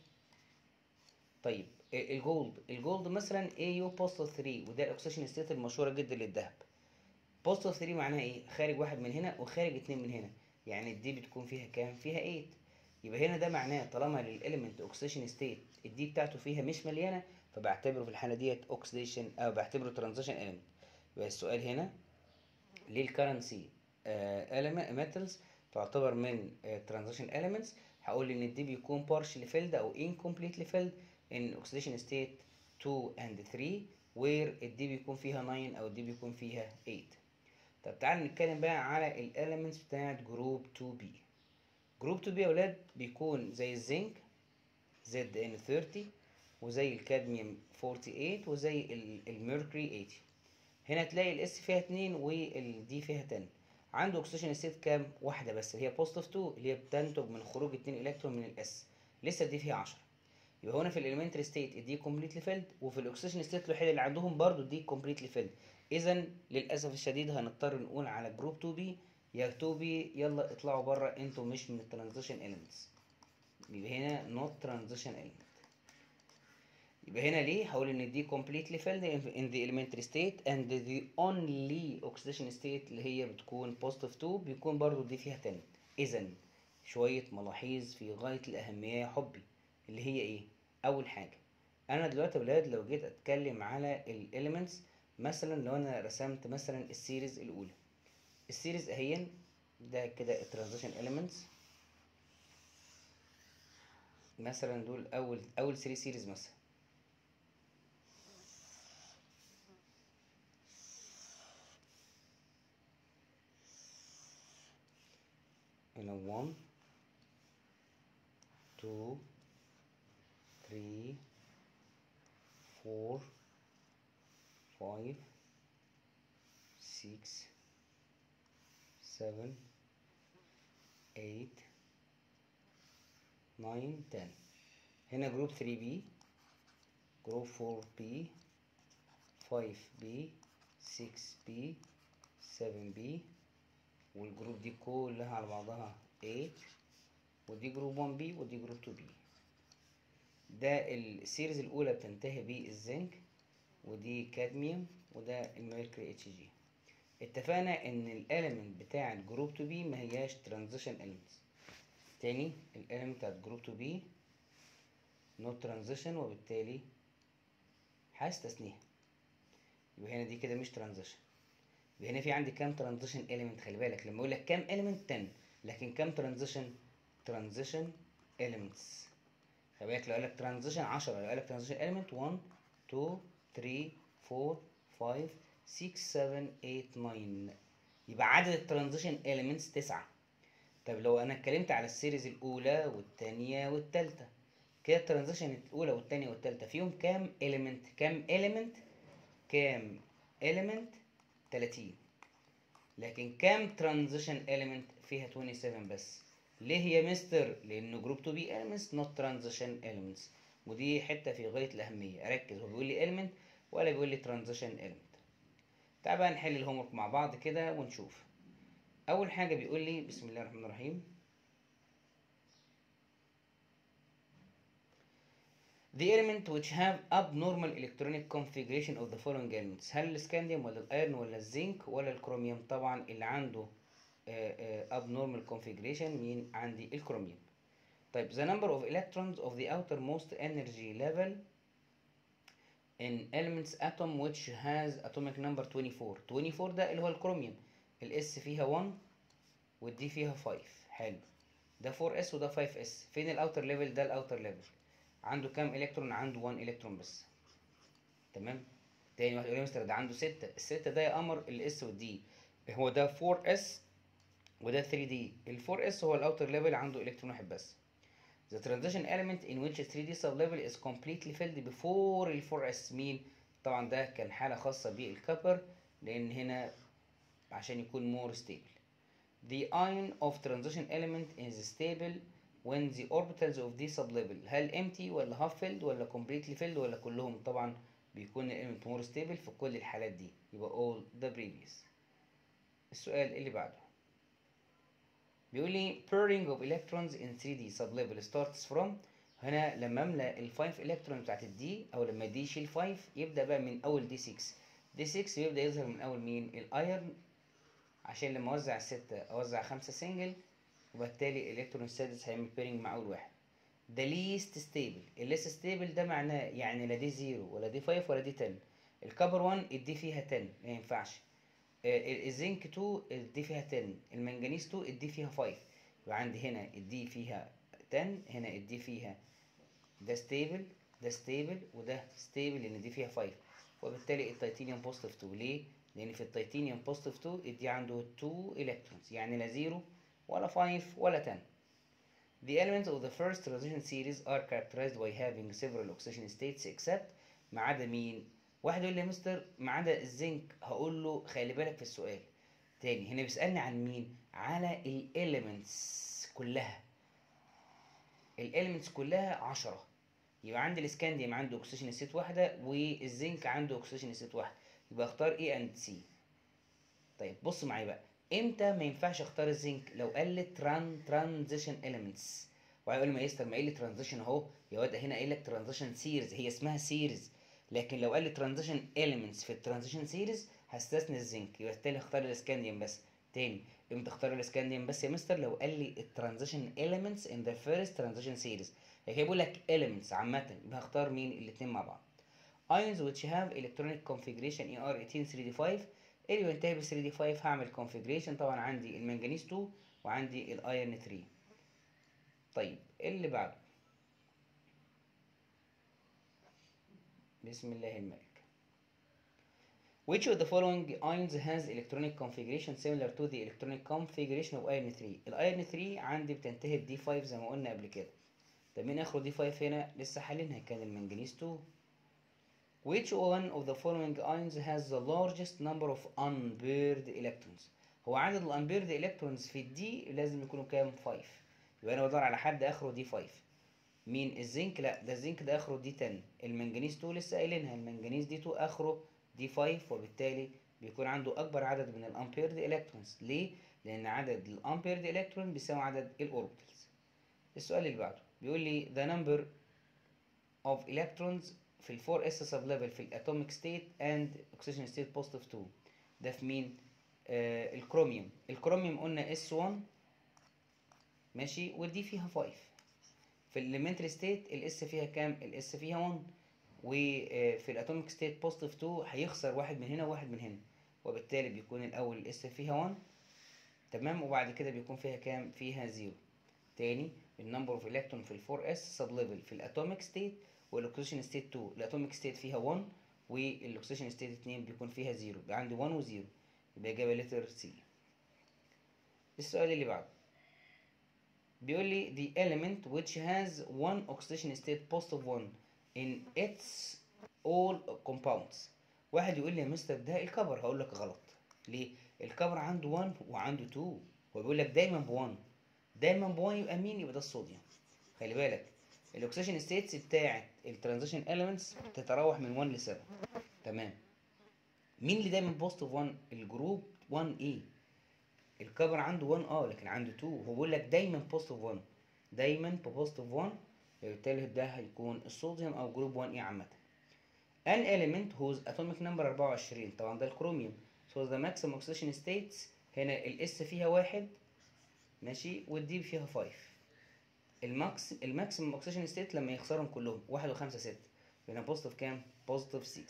طيب إيه الجولد الجولد مثلا اي يو بوستل 3 وده الاكسجين ستيت المشهوره جدا للذهب بوستل 3 معناها ايه خارج واحد من هنا وخارج اتنين من هنا يعني الدي بتكون فيها كام فيها 8 يبقى هنا ده معناه طالما للاليمنت اوكسيديشن ستيت الدي بتاعته فيها مش مليانه فبعتبره في الحاله ديت اوكسيديشن او بعتبره ترانزيشن اليمنت يبقى السؤال هنا ليه الكرنسي ميتالز تعتبر من ترانزيشن اليمنتس هقول ان الدي بيكون partially filled او incompletely filled in oxidation state 2 and 3 where الدي بيكون فيها 9 او الدي بيكون فيها 8 طب تعال نتكلم بقى على الاليمنتس بتاعت جروب 2 بي جروب 2 بي يا ولاد بيكون زي الزنك زد ان 30 وزي الكادميوم 48 وزي الميركوري 80 هنا تلاقي الاس فيها 2 والدي فيها 10 عنده اوكسيديشن ستيت كام واحده بس اللي هي بوزيتيف 2 اللي هي بتنتج من خروج 2 الكترون من الاس لسه الدي فيها 10 يبقى هنا في الاليمنتري ستيت الدي كومبليتلي فيلد وفي الاكسيديشن ستيت الوحيده اللي عندهم برضو الدي كومبليتلي فيلد اذا للاسف الشديد هنضطر نقول على جروب 2 بي يا 2 بي يلا اطلعوا بره انتوا مش من الترانزيشن اليمنتس يبقى هنا نوت ترانزيشن element يبقى هنا ليه هقول ان دي completely filled in the elementary state and the only oxidation state اللي هي بتكون positive 2 بيكون برضو دي فيها 10 اذا شوية ملاحظ في غاية الأهمية يا حبي اللي هي ايه أول حاجة أنا دلوقتي يا ولاد لو جيت أتكلم على الاليمنتس مثلا لو أنا رسمت مثلا السيريز الأولى السيريز اهي ده كده الترانزيشن elements مثلا دول اول اول 3 سيريز مثلا هنا 1 2 3 4 5 6 7 8 9 10 هنا جروب 3B جروب 4B 5B 6B 7B والجروب دي كلها على بعضها 8 ودي جروب 1B ودي جروب 2B ده السيريز الأولى بتنتهي بالزنك ودي كادميوم وده الميركوري اتش جي اتفقنا ان الاليمنت بتاع الجروب 2 بي ما هياش ترانزيشن elements تاني الاليمنت بتاع الجروب 2 بي نو ترانزيشن وبالتالي هستثنيها يبقى هنا دي كده مش ترانزيشن يبقى هنا في عندي كام ترانزيشن element خلي بالك لما اقول لك كام element 10 لكن كام ترانزيشن ترانزيشن elements خلي بالك لو قال لك ترانزيشن 10 لو قال لك ترانزيشن element 1 2 3 4 5 6 7 8 9 يبقى عدد الترانزيشن elements 9 طب لو انا اتكلمت على السيريز الاولى والثانيه والثالثه كده الترانزيشن الاولى والثانيه والثالثه فيهم كام element كام element كام element 30 لكن كام ترانزيشن element فيها 27 بس ليه يا مستر لانه جروب 2 بي elements not transition elements ودي حته في غايه الاهميه اركز هو بيقول لي element ولا بيقول لي transition element تعال بقى نحل الهومورك مع بعض كده ونشوف اول حاجه بيقول لي بسم الله الرحمن الرحيم The element which have abnormal electronic configuration of the following elements هل السكانديوم ولا الايرن ولا الزنك ولا الكروميوم طبعا اللي عنده uh, uh, abnormal configuration مين عندي الكروميوم طيب the number of electrons of the outermost energy level in elements atom which has atomic number 24 24 ده اللي هو الكروميوم الاس فيها 1 والدي فيها 5 حلو ده 4s وده 5s فين الاوتر ليفل ده الاوتر ليفل عنده كام الكترون عنده 1 الكترون بس تمام تاني واحد يقول لي مستر ده عنده 6 الستة ده يا قمر الاس والدي هو ده 4s وده 3d ال 4s هو الاوتر ليفل عنده الكترون واحد بس The transition element in which 3D sublevel is completely filled before ال 4s مين طبعا ده كان حالة خاصة بالكبر لأن هنا عشان يكون more stable. The ion of transition element is stable when the orbitals of the sublevel هل empty ولا half filled ولا completely filled ولا كلهم طبعا بيكون ال element more stable في كل الحالات دي يبقى all the previous. السؤال اللي بعده بيقول لي pairing of electrons in 3D sublevel starts from هنا لما املى ال 5 الكترون بتاعت الدي او لما دي يشيل 5 يبدا بقى من اول دي 6 دي 6 يبدا يظهر من اول مين الايرن عشان لما اوزع الستة اوزع خمسة سنجل وبالتالي الالكترون السادس هيعمل بيرنج مع اول واحد ده ليست ستيبل الليست ستيبل ده معناه يعني لا دي 0 ولا دي 5 ولا دي 10 الكبر 1 الدي فيها 10 ما ينفعش الزنك 2 الدي فيها 10 المنجنيز 2 الدي فيها 5 يبقى عندي هنا الدي فيها 10 هنا الدي فيها ده ستيبل ده ستيبل وده ستيبل لان دي فيها 5 وبالتالي التيتانيوم بوزيتيف 2 ليه؟ لان في التيتانيوم بوزيتيف 2 الدي عنده 2 الكترونز يعني لا 0 ولا 5 ولا 10 The elements of the first transition series are characterized by having several oxidation states except ما عدا مين؟ واحد يقول لي يا مستر ما عدا الزنك هقول له خلي بالك في السؤال تاني هنا بيسألني عن مين؟ على الاليمنتس كلها الاليمنتس كلها عشرة يبقى عندي الاسكانديوم عنده اوكسجين ستيت واحدة والزنك عنده اوكسجين ستيت واحدة يبقى اختار A and C طيب بص معايا بقى امتى ما ينفعش اختار الزنك لو قال لي تران ترانزيشن اليمنتس وهيقول لي مايستر ما قايل لي ترانزيشن اهو يا واد هنا قايل لك ترانزيشن سيريز هي اسمها سيريز لكن لو قال لي ترانزيشن اليمنتس في الترانزيشن سيريز هستثني الزنك يبقى بالتالي اختار الاسكانديوم بس تاني امتى اختار الاسكانديوم بس يا مستر لو قال لي الترانزيشن اليمنتس ان ذا فيرست ترانزيشن سيريز هي بيقول لك اليمنتس عامه يبقى هختار مين الاثنين مع بعض ions which have electronic configuration ER18 3D5 اللي بينتهي ب 3D5 هعمل configuration طبعا عندي المنجنيز 2 وعندي الايرن 3 طيب اللي بعده بسم الله الملك Which of the following ions has electronic configuration similar to the electronic configuration of iron 3 الايرن 3 عندي بتنتهي ب D5 زي ما قلنا قبل كده طب مين اخره D5 هنا لسه حالينها كان المنجنيز 2 Which one of the following ions has the largest number of unpaired electrons هو عدد الانبيرد الكترونز في الدي لازم يكونوا كام 5 يبقى انا بدور على حد اخره دي 5 مين الزنك لا ده الزنك ده اخره دي 10 المنجنيز 2 لسه قايلينها المنجنيز دي 2 اخره دي 5 وبالتالي بيكون عنده اكبر عدد من الامبيرد الكترونز ليه لان عدد الامبيرد الكترون بيساوي عدد الاوربيتالز السؤال اللي بعده بيقول لي the number of electrons في ال 4s sub level في الاتوميك ستيت اند oxidation ستيت بوزيتيف 2 ده في مين آه الكروميوم الكروميوم قلنا S1 ماشي ودي فيها 5 في الاليمنتري ستيت الاس فيها كام الاس فيها 1 وفي الاتوميك ستيت بوزيتيف 2 هيخسر واحد من هنا وواحد من هنا وبالتالي بيكون الاول الاس فيها 1 تمام وبعد كده بيكون فيها كام فيها 0 تاني النمبر اوف الكترون في ال 4s سب ليفل في الاتوميك ستيت والاكسجين ستيت 2 الاتوميك ستيت فيها 1 والاكسجين ستيت 2 بيكون فيها 0 يبقى عندي 1 و 0 يبقى اجابه لتر سي السؤال اللي بعده بيقول لي the element which has one oxidation state positive one in its all compounds واحد يقول لي يا مستر ده الكبر هقول لك غلط ليه الكبر عنده 1 وعنده 2 هو بيقول لك دايما ب 1 دايما ب 1 يبقى مين يبقى ده الصوديوم خلي بالك الاكسجين ستيتس بتاعت الترانزيشن اليمنتس بتتراوح من 1 ل 7 تمام مين اللي دايما بوزيتيف 1 الجروب 1 اي الكبر عنده 1 اه لكن عنده 2 هو بيقول لك دايما بوزيتيف 1 دايما بوزيتيف 1 بالتالي ده هيكون الصوديوم او جروب 1 اي عامه an element whose atomic number 24 طبعا ده الكروميوم so the maximum oxidation states هنا الاس فيها واحد ماشي والدي فيها 5 الماكس الماكسيمم اوكسيشن ستيت لما يخسرهم كلهم واحد وخمسة ستة هنا بوزيتيف كام؟ بوزيتيف 6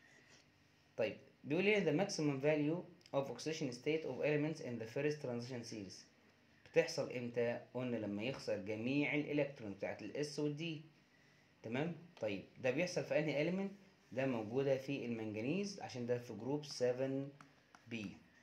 طيب بيقول لي the maximum value of oxidation state of elements in the first transition series بتحصل امتى؟ قلنا لما يخسر جميع الالكترون بتاعت الاس والدي تمام؟ طيب ده بيحصل في انهي element؟ ده موجودة في المنجنيز عشان ده في جروب 7B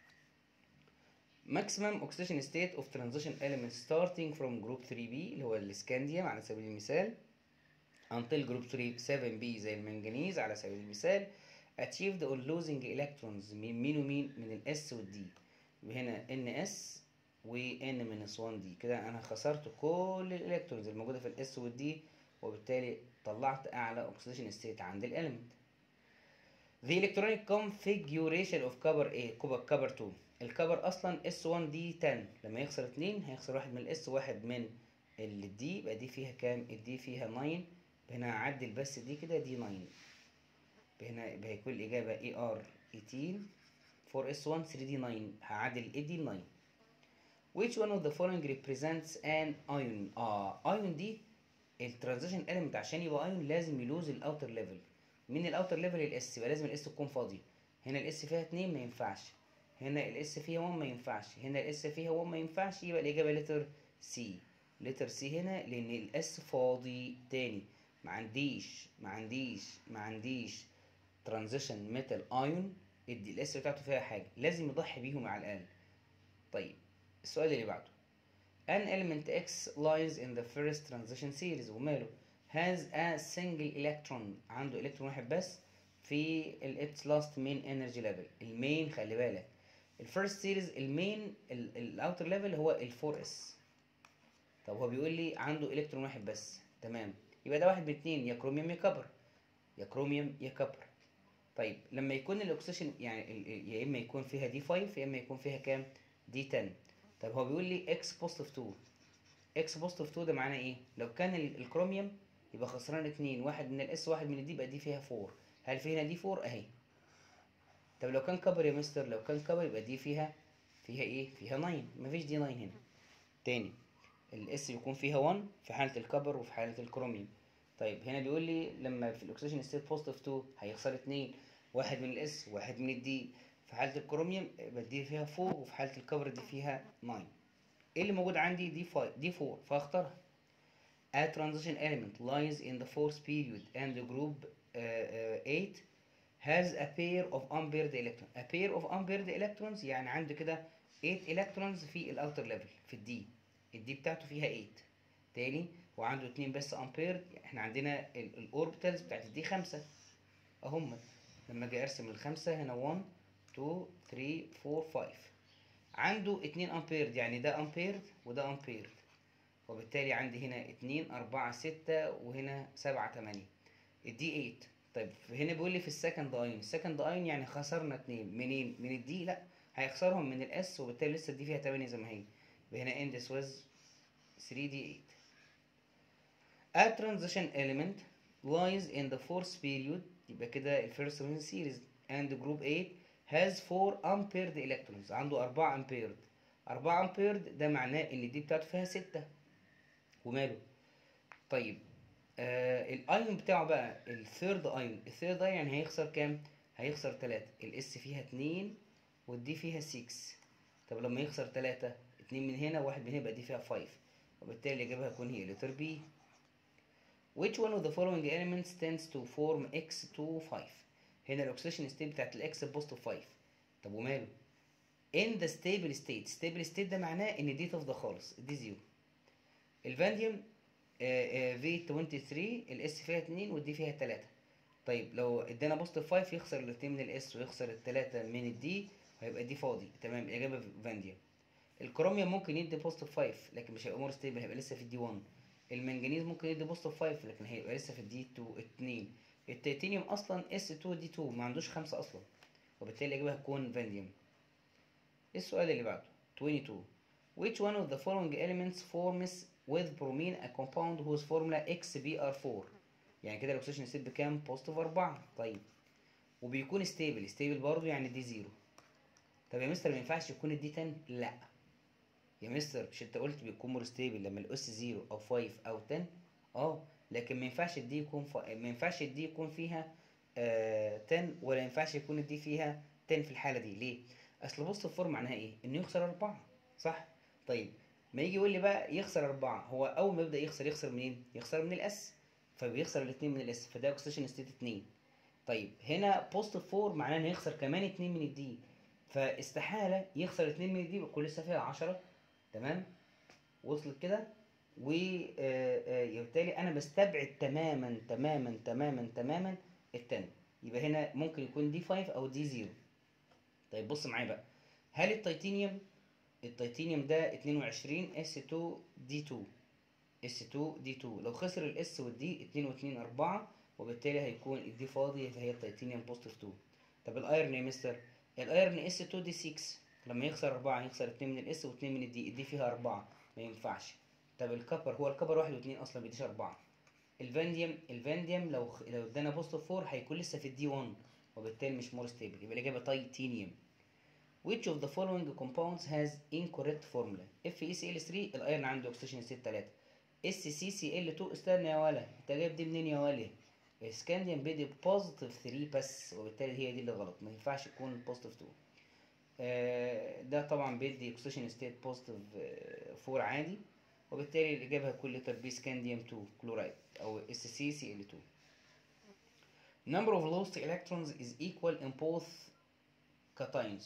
maximum oxidation state of transition elements starting from group 3b اللي هو الاسكانديوم على سبيل المثال until group 3 7b زي المنجنيز على سبيل المثال achieved on losing electrons من مين ومين من الاس والدي هنا ان اس وان minus 1 دي كده انا خسرت كل الالكترونز الموجوده في الاس والدي وبالتالي طلعت اعلى oxidation state عند الاليمنت The electronic configuration of cover A cover 2 الكبر اصلا اس 1 دي 10 لما يخسر 2 هيخسر واحد من الاس واحد من الدي يبقى دي فيها كام الدي فيها 9 هنا هعدل بس دي كده دي 9 هنا يبقى هيكون الاجابه اي ار 18 4 اس 1 3 دي 9 هعدل اي دي 9 which one of the following represents an ion اه ion دي الترانزيشن element عشان يبقى ion لازم يلوز الاوتر ليفل من الاوتر ليفل الاس يبقى لازم الاس تكون فاضيه هنا الاس فيها 2 ما ينفعش هنا الاس فيها 1 ما ينفعش هنا الاس فيها 1 ما ينفعش يبقى الاجابه لتر سي لتر سي هنا لان الاس فاضي تاني ما عنديش ما عنديش ما عنديش ترانزيشن ميتال ايون الاس بتاعته فيها حاجه لازم يضحي بيهم على الاقل طيب السؤال اللي بعده an element x lies in the first transition series وماله has a single electron عنده الكترون واحد بس في ال its last main energy level المين خلي بالك الفيرست سيريز المين الاوتر ليفل هو ال 4 اس طب هو بيقول لي عنده الكترون واحد بس تمام يبقى ده واحد من اتنين يا كروميوم يا كبر يا كروميوم يا كبر طيب لما يكون الاكسجين يعني ال- ال- يا اما يكون فيها دي 5 يا اما يكون فيها كام دي 10 طب هو بيقول لي اكس بوزيتيف 2 اكس بوزيتيف 2 ده معناه ايه لو كان ال- الكروميوم يبقى خسران اتنين واحد من الاس واحد من الدي يبقى دي فيها 4 هل في هنا دي 4 اهي طب لو كان كبر يا مستر لو كان كبر يبقى دي فيها فيها ايه فيها 9 مفيش دي 9 هنا تاني الاس بيكون فيها 1 في حاله الكبر وفي حاله الكروميوم طيب هنا بيقول لي لما في الاكسجين ستيت بوزيتيف 2 هيخسر اتنين واحد من الاس واحد من الدي في حاله الكروميوم يبقى دي فيها 4 وفي حاله الكبر دي فيها 9 ايه اللي موجود عندي دي 5 دي 4 فاختارها A transition element lies in the fourth period and the group uh, uh, 8 has a pair of unpaired electrons. A pair of unpaired electrons يعني عنده كده 8 electrons في الاوتر ليفل في الدي الدي بتاعته فيها 8 تاني وعنده اتنين بس unpaired احنا عندنا الاوربيتالز بتاعت الدي خمسة اهم لما اجي ارسم الخمسة هنا 1 2 3 4 5 عنده اتنين unpaired يعني ده unpaired وده unpaired وبالتالي عندي هنا اتنين أربعة ستة وهنا سبعة تمانية الدي 8 طيب هنا بيقول لي في السكند اين السكند اين يعني خسرنا اتنين منين من الدي لا هيخسرهم من الاس وبالتالي لسه الدي فيها تمانية زي ما هي يبقى هنا end this was 3 d 8 A transition element lies in the fourth period يبقى كده الفيرست من series and group 8 has four unpaired electrons عنده أربعة unpaired أربعة unpaired ده معناه إن الدي بتاعته فيها ستة وماله طيب آه الايون بتاعه بقى الثيرد ايون الثيرد ايون يعني هيخسر كام هيخسر تلاتة الاس فيها اتنين والدي فيها 6 طب لما يخسر تلاتة اتنين من هنا واحد من هنا يبقى دي فيها 5 وبالتالي الإجابة هتكون هي letter B which one of the following elements tends to form X25 هنا الأكسيشن ستيت بتاعت الإكس بوزيتيف 5 طب وماله in the stable state stable state ده معناه إن دي تفضى خالص دي زيرو الفانديوم في 23 الاس فيها 2 والدي فيها 3 طيب لو ادانا بوزيتيف 5 يخسر الاثنين من الاس ويخسر الثلاثه من الدي وهيبقى دي فاضي تمام الاجابه فانديوم الكروميوم ممكن يدي بوزيتيف 5 لكن مش هيبقى مور ستيبل هيبقى لسه في الدي 1 المنجنيز ممكن يدي بوزيتيف 5 لكن هيبقى لسه في الدي 2 التيتانيوم اصلا اس 2 دي 2 ما عندوش 5 اصلا وبالتالي الاجابه هتكون فانديوم السؤال اللي بعده 22 which one of the following elements forms with bromine a compound whose formula XBr4 يعني كده الاكسجين ستيت بكام بوزيتيف 4 طيب وبيكون ستيبل ستيبل برضه يعني دي زيرو طب يا مستر ما ينفعش يكون الدي 10 لا يا مستر مش انت قلت بيكون مور ستيبل لما الاس 0 او 5 او 10 اه لكن ما ينفعش الدي يكون ف... ما ينفعش الدي يكون فيها آه 10 ولا ينفعش يكون الدي فيها 10 في الحاله دي ليه اصل بوزيتيف فور معناها ايه انه يخسر 4 صح طيب ما يجي يقول لي بقى يخسر أربعة هو أول ما يبدأ يخسر يخسر منين؟ يخسر من الأس فبيخسر الاتنين من الأس فده أكسجين ستيت اتنين طيب هنا بوزيتيف فور معناه إنه يخسر كمان اتنين من الدي فاستحالة يخسر اتنين من الدي يبقى لسه فيها عشرة تمام وصلت كده وبالتالي أنا بستبعد تماما تماما تماما تماما التاني يبقى هنا ممكن يكون دي 5 أو دي 0 طيب بص معايا بقى هل التيتانيوم التيتانيوم ده 22 اس 2 دي 2 اس 2 دي 2 لو خسر الاس والدي 2 و2 4 وبالتالي هيكون الدي فاضي فهي التيتانيوم بوزيتيف 2 طب الايرن يا مستر الايرن اس 2 دي 6 لما يخسر 4 يخسر 2 من الاس و2 من الدي الدي فيها 4 ما ينفعش طب الكبر هو الكبر 1 و2 اصلا بيديش 4 الفانديوم الفانديوم لو لو ادانا بوزيتيف 4 هيكون لسه في الدي 1 وبالتالي مش مور ستيبل يبقى الاجابه تيتانيوم Which of the following compounds has incorrect formula؟ FeCl3 الايرن عنده oxidation state 3 SCCl2 استنى يا ولا انت جايب دي منين يا ولا؟ السكانديوم بيدي بوزيتيف 3 بس وبالتالي هي دي اللي غلط ما ينفعش يكون بوزيتيف 2 آه ده طبعا بيدي oxidation state بوزيتيف 4 عادي وبالتالي الإجابة هتكون لتر بي سكانديوم 2 كلورايد أو SCCl2 Number of lost electrons is equal in both cations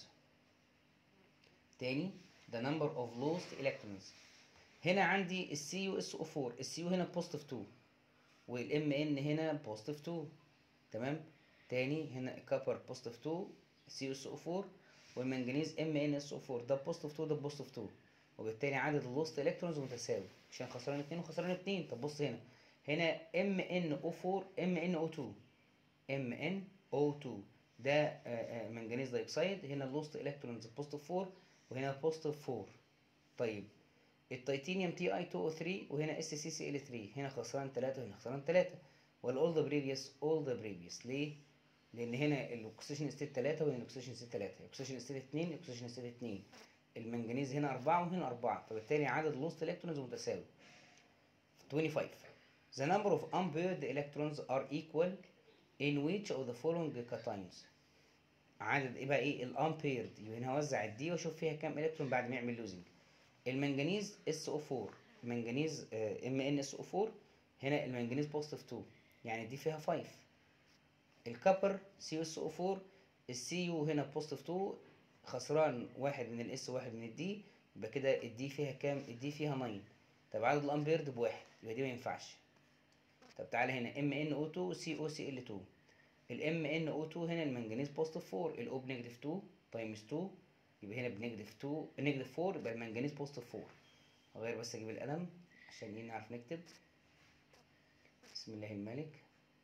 تاني the number of lost electrons هنا عندي السي يو اس او 4 السي يو هنا بوزيتيف 2 والام ان هنا بوزيتيف 2 تمام تاني هنا الكبر بوزيتيف 2 سي يو اس او 4 والمنجنيز ام ان اس او 4 ده بوزيتيف 2 ده بوزيتيف 2 وبالتالي عدد اللوست الكترونز متساوي عشان خسران 2 وخسران 2 طب بص هنا هنا ام ان او 4 ام ان او 2 ام ان او 2 ده آه، آه، منجنيز دايوكسيد هنا اللوست الكترونز بوزيتيف 4 وهنا بوزيتيف 4 طيب التيتانيوم تي اي 2 او 3 وهنا اس سي سي ال 3 هنا خسران 3 وهنا خسران 3 والاول ذا بريفيوس اول ذا بريفيوس ليه؟ لان هنا الاكسجين ستيت 3 وهنا الاكسجين ستيت 3 الاكسجين ستيت 2 الاكسجين ستيت 2 المنجنيز هنا 4 وهنا 4 فبالتالي عدد لوست الكترونز متساوي 25 The number of unpaired electrons are equal in which of the following cations عدد ايه بقى ايه الامبيرد يبقى هنا هوزع الدي واشوف فيها كام الكترون بعد ما يعمل لوزنج المنجنيز اس او 4 منجنيز ام ان اس او 4 هنا المنجنيز بوزيتيف 2 يعني دي فيها 5 الكبر سي اس او 4 السي يو هنا بوزيتيف 2 خسران واحد من الاس وواحد من الدي يبقى كده الدي فيها كام الدي فيها 9 طب عدد الامبيرد بواحد يبقى دي ما ينفعش طب تعالى هنا ام ان او 2 سي او سي ال 2 الام ان او 2 هنا المنجنيز بوزيتيف 4 الاو بنيجاتيف 2 تايمز 2 يبقى هنا بنيجاتيف 2 نيجاتيف 4 يبقى المنجنيز بوزيتيف 4 غير بس اجيب القلم عشان ايه نعرف نكتب بسم الله الملك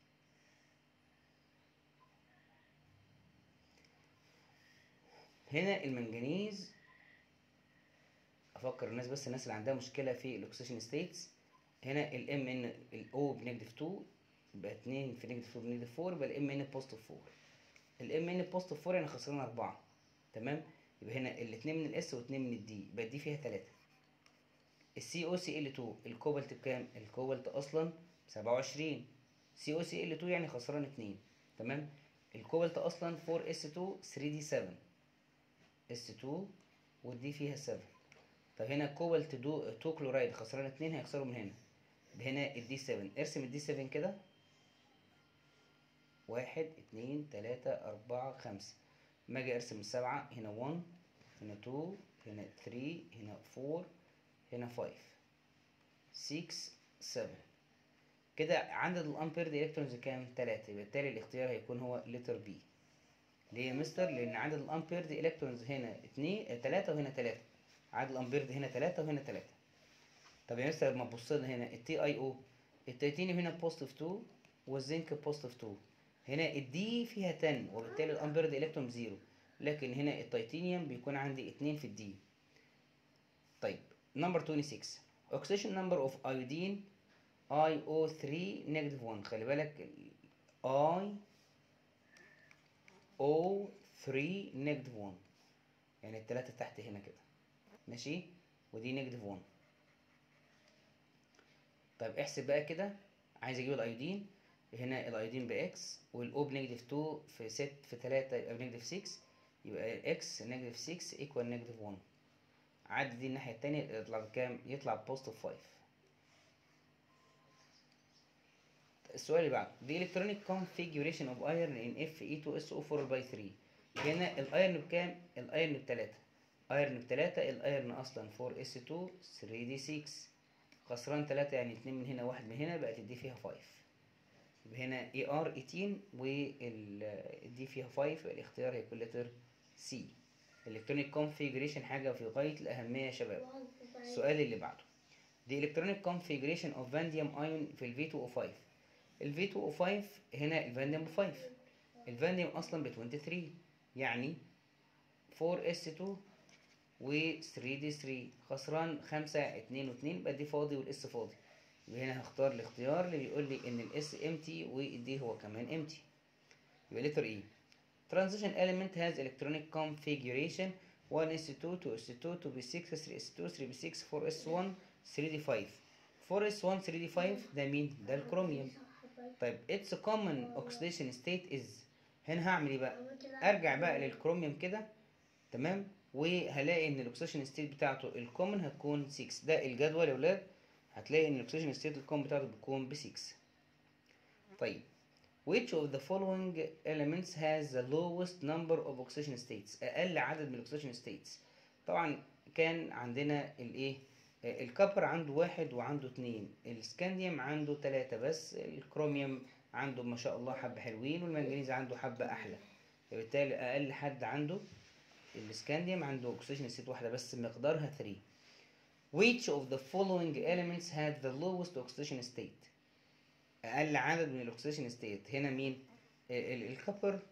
هنا المنجنيز افكر الناس بس الناس اللي عندها مشكله في الاكسجين ستيتس هنا الام ان الاو بنيجاتيف 2 يبقى 2 في نيجاتيف 4 بنيجاتيف 4 يبقى الام ان بوزيتيف 4 الام ان بوزيتيف 4 يعني خسرنا 4 تمام يبقى هنا الاثنين من الاس واثنين من الدي يبقى الدي فيها 3 السي او سي ال 2 الكوبالت بكام الكوبالت اصلا 27 سي او سي ال 2 يعني خسران 2 تمام الكوبالت اصلا 4 اس 2 3 دي 7 اس 2 والدي فيها 7 طب هنا كوبالت دو 2 كلورايد خسران 2 هيخسروا من هنا هنا الدي 7 ارسم الدي 7 كده واحد اتنين تلاتة أربعة خمسة ما أجي أرسم السبعة هنا 1 هنا 2 هنا 3 هنا 4 هنا 5 6 7 كده عدد الأمبيرد إلكترونز كام؟ تلاتة يبقى بالتالي الاختيار هيكون هو لتر بي ليه يا مستر؟ لأن عدد الأمبيرد إلكترونز هنا اتنين تلاتة وهنا تلاتة عدد الأمبيرد هنا تلاتة وهنا تلاتة طب يا مستر لما تبص لنا هنا التي اي او التيتانيوم هنا بوزيتيف 2 والزنك بوزيتيف 2 هنا الدي فيها 10 وبالتالي الامبيرد الكترون زيرو لكن هنا التيتانيوم بيكون عندي 2 في الدي طيب نمبر 26 oxidation number of iodine IO3 negative 1 خلي بالك I O3 negative 1 يعني التلاتة تحت هنا كده ماشي ودي نيجاتيف 1 طيب احسب بقى كده عايز اجيب الايودين هنا الايودين باكس والاو بنيجاتيف 2 في 6 في 3 يبقى بنيجاتيف 6 يبقى اكس نيجاتيف 6 ايكوال نيجاتيف 1 عدد دي الناحيه التانية يطلع بكام يطلع بوزيتيف 5 السؤال اللي بعده the electronic configuration of iron in Fe2SO4 by 3 هنا الايرن بكام الايرن بتلاتة ايرن بتلاتة الايرن اصلا 4s2 3d6 خسران تلاتة يعني اتنين من هنا واحد من هنا بقت الدي فيها 5 يبقى هنا اي ار 18 والدي فيها 5 يبقى الاختيار هيكون لتر سي الكترونيك كونفيجريشن حاجة في غاية الأهمية يا شباب السؤال اللي بعده The electronic configuration of vanadium ion في ال V2O5 ال V2O5 هنا الفانيوم 5 الفانيوم أصلا ب 23 يعني 4S2 و 3D3 خسران 5 2 و2 يبقى دي فاضي والاس فاضي يبقى هنا هختار الاختيار اللي بيقول لي ان الاس امتي والدي هو كمان امتي يبقى لتر اي transition element has electronic configuration 1s2 2s2 2b6 3s2 3b6 4s1 3d5 4s1 3d5 ده مين ده الكروميوم طيب its common oxidation state is هنا هعمل ايه بقى ارجع بقى للكروميوم كده تمام وهلاقي ان الاكسجين ستيت بتاعته الكومن هتكون 6 ده الجدول يا ولاد هتلاقي ان الاكسجين ستيت الكومن بتاعته بتكون ب 6 طيب which of the following elements has the lowest number of oxidation states اقل عدد من الاكسجين states طبعا كان عندنا الايه الكبر عنده واحد وعنده اتنين السكانديوم عنده تلاتة بس الكروميوم عنده ما شاء الله حبة حلوين والمنجنيز عنده حبة أحلى فبالتالي أقل حد عنده السكانديوم عنده أكسجين ستيت واحدة بس مقدارها 3 Which of the following elements had the lowest oxidation state أقل عدد من الأكسجين ستيت هنا مين ال- الكبر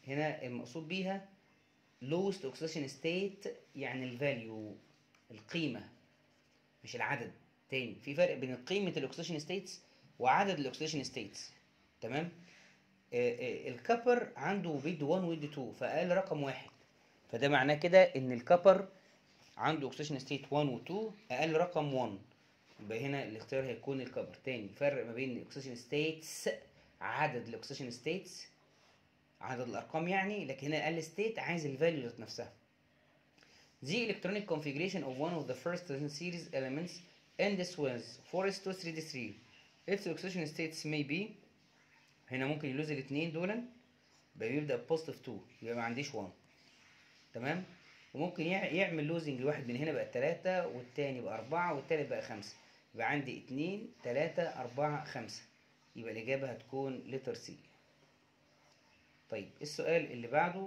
هنا المقصود بيها lowest oxidation state يعني الفاليو القيمة مش العدد تاني في فرق بين قيمة الاكسيديشن ستيتس وعدد الاكسيديشن ستيتس تمام آه، آه، الكبر عنده بيد 1 وبيد 2 فاقل رقم واحد فده معناه كده ان الكبر عنده اوكسيديشن ستيت 1 و 2 اقل رقم 1 يبقى هنا الاختيار هيكون الكبر تاني فرق ما بين الاكسيديشن ستيتس عدد الاكسيديشن ستيتس عدد الارقام يعني لكن هنا اقل ستيت عايز الفاليو ذات نفسها The electronic configuration of one of the first series elements in this was 4s2 3d3 if the oxidation states may be هنا ممكن يلوز الاثنين دول يبقى بيبدأ بوزيتيف 2 يبقى ما عنديش 1 تمام وممكن يع- يعمل لوزنج لواحد من هنا بقى 3 والتاني بقى 4 والتالت بقى 5 يبقى عندي 2 3 4 5 يبقى الإجابة هتكون لتر سي طيب السؤال اللي بعده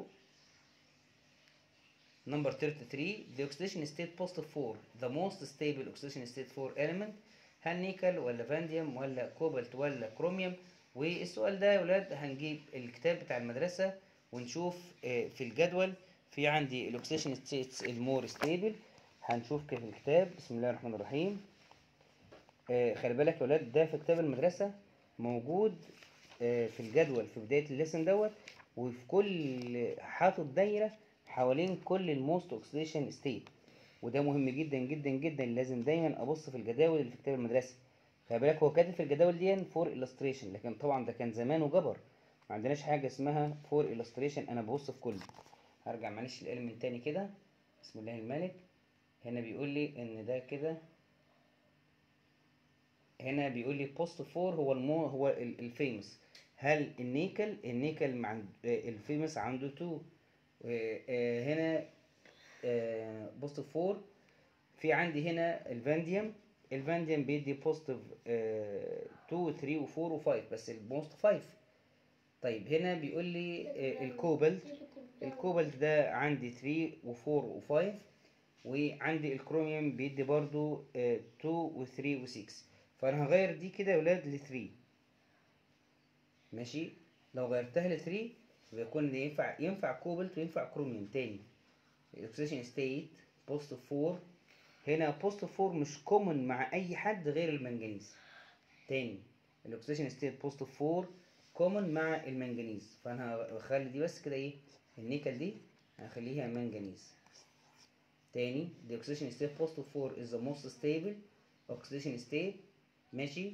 number 33 the oxidation state positive 4 the most stable oxidation state 4 element هل نيكل ولا فانديوم ولا كوبالت ولا كروميوم والسؤال ده يا ولاد هنجيب الكتاب بتاع المدرسة ونشوف آه، في الجدول في عندي الاكسيديشن ستيتس المور ستيبل هنشوف كيف الكتاب بسم الله الرحمن الرحيم آه، خلي بالك يا ولاد ده في كتاب المدرسة موجود آه، في الجدول في بداية الليسن دوت وفي كل حاطط دايرة حوالين كل الموست اوكسيديشن ستيت وده مهم جدا جدا جدا لازم دايما ابص في الجداول اللي في كتاب المدرسة خلي بالك هو كاتب في الجداول دي فور illustration لكن طبعا ده كان زمان وجبر ما عندناش حاجة اسمها فور illustration انا ببص في كله هرجع معلش القلم من تاني كده بسم الله الملك هنا بيقول لي ان ده كده هنا بيقول لي بوست فور هو المو هو ال- الفيمس هل النيكل النيكل مع آه، الفيمس عنده 2 هنا بوست فور في عندي هنا الفانديوم الفانديوم بيدي بوزيتيف 2 3 و4 و5 بس الموست 5 طيب هنا بيقول لي آه، الكوبالت الكوبالت ده عندي 3 و4 و5 وعندي الكروميوم بيدي برضو آه، 2 و3 و6 فانا هغير دي كده يا ولاد ل 3 ماشي لو غيرتها ل 3 بيكون ينفع ينفع كوبالت وينفع كروميوم تاني الاكسيديشن ستيت بوست 4 هنا بوست 4 مش كومن مع اي حد غير المنجنيز تاني الاكسيديشن ستيت بوست 4 كومن مع المنجنيز فانا هخلي دي بس كده ايه النيكل دي هخليها منجنيز تاني the oxidation state positive 4 is the most stable oxidation state ماشي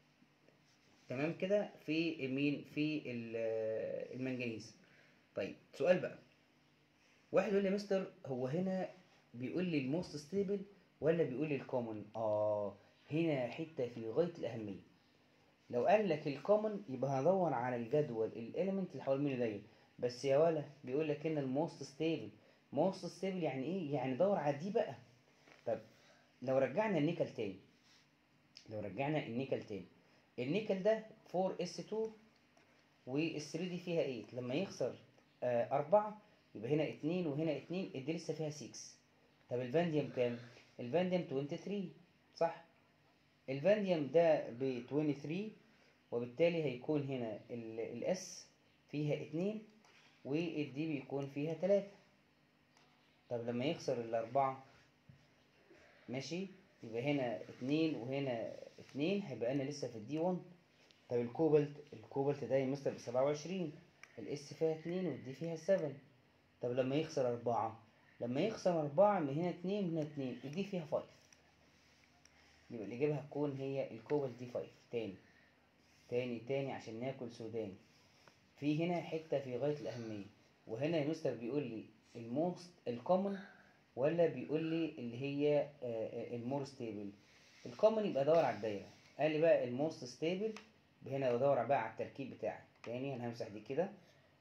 تمام كده في مين في ال- المنجنيز طيب سؤال بقى واحد يقول لي مستر هو هنا بيقول لي الموست ستيبل ولا بيقول لي الكومن اه هنا حته في غايه الاهميه لو قال لك الكومن يبقى هدور على الجدول الاليمنت اللي حوالين منه داير بس يا ولا بيقول لك هنا الموست ستيبل موست ستيبل يعني ايه يعني دور على دي بقى طب لو رجعنا النيكل تاني لو رجعنا النيكل تاني النيكل ده 4 اس 2 وال 3 دي فيها 8 لما يخسر آه 4 يبقى هنا 2 وهنا 2 الدي لسه فيها 6 طب الفانديوم كام؟ الفانديوم 23 صح؟ الفانديوم ده ب 23 وبالتالي هيكون هنا الاس فيها 2 والدي بيكون فيها 3 طب لما يخسر الأربعة ماشي يبقى هنا اتنين وهنا اتنين هيبقى أنا لسه في الدي 1 طب الكوبالت الكوبالت ده يمثل بسبعة وعشرين الاس فيها اتنين والدي فيها سبعة طب لما يخسر أربعة لما يخسر أربعة من هنا اتنين من هنا اتنين الدي فيها فايف يبقى الإجابة هتكون هي الكوبالت دي فايف تاني تاني تاني عشان ناكل سوداني في هنا حتة في غاية الأهمية وهنا يا مستر بيقول لي الموست الكومن ولا بيقول لي اللي هي المور ستيبل الكومن يبقى دور على الدايره قال لي بقى الموست ستيبل هنا بدور بقى على التركيب بتاعي تاني انا همسح دي كده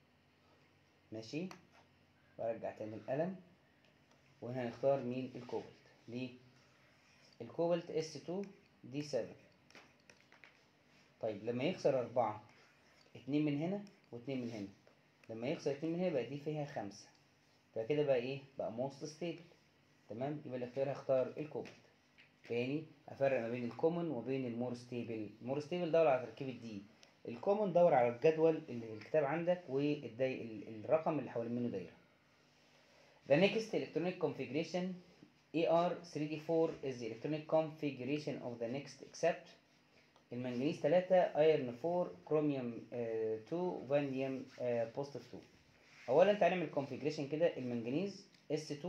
ماشي وارجع تاني القلم وهنا هنختار مين الكوبالت ليه الكوبالت اس 2 دي 7 طيب لما يخسر أربعة اتنين من هنا واتنين من هنا لما يخسر اتنين من هنا يبقى دي فيها خمسة فكده بقى ايه بقى موست ستيبل تمام يبقى الاختيار هختار الكوبالت تاني افرق ما بين الكومن وبين المور ستيبل المور ستيبل دور على تركيب الدي الكومن دور على الجدول اللي في الكتاب عندك والرقم اللي حوالين منه دايره The next electronic configuration AR3D4 is the electronic configuration of the next except المنجنيز 3 ايرن 4 كروميوم 2 فانيوم بوزيتيف 2 اولا تعالى نعمل كونفيجريشن كده المنجنيز S2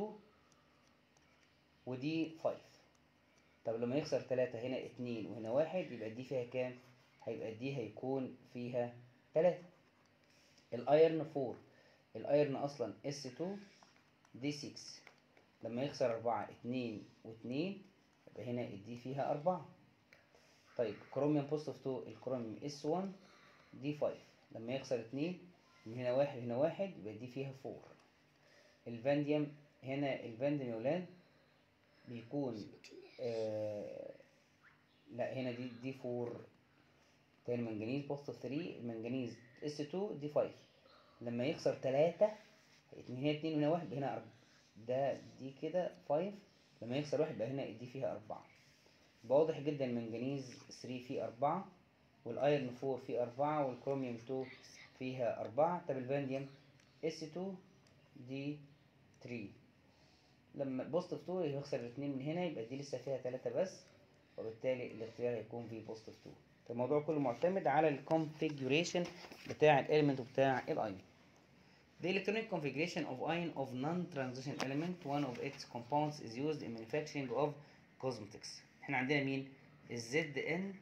ودي 5 طب لما يخسر 3 هنا 2 وهنا 1 يبقى دي فيها كام هيبقى دي هيكون فيها 3 الايرن 4 الايرن اصلا S2 دي 6 لما يخسر 4 2 و2 يبقى هنا الدي فيها 4 طيب كروميوم بوزيتيف 2 الكروميوم اس 1 دي 5 لما يخسر 2 من هنا واحد هنا واحد يبقى دي فيها 4 الفانديوم هنا الفانديوم يا ولاد بيكون آه لا هنا دي دي 4 تاني منجنيز بوزيتيف 3 المنجنيز اس 2 دي 5 لما يخسر 3 من هنا 2 وهنا 1 يبقى هنا 4 ده دي كده 5 لما يخسر 1 يبقى هنا دي فيها 4 يبقى واضح جدا المنجنيز 3 فيه 4 والايرن 4 فيه 4 والكروميوم 2 فيها 4 طب الفانديوم اس 2 دي 3 لما بوزيتيف 2 يخسر 2 من هنا يبقى دي لسه فيها 3 بس وبالتالي الاختيار هيكون في بوزيتيف 2 الموضوع كله معتمد على الكونفيجريشن بتاع الاليمنت وبتاع الايون The electronic configuration of ion of non-transition element, one of its compounds is used in manufacturing of cosmetics. احنا عندنا مين؟ الزد ان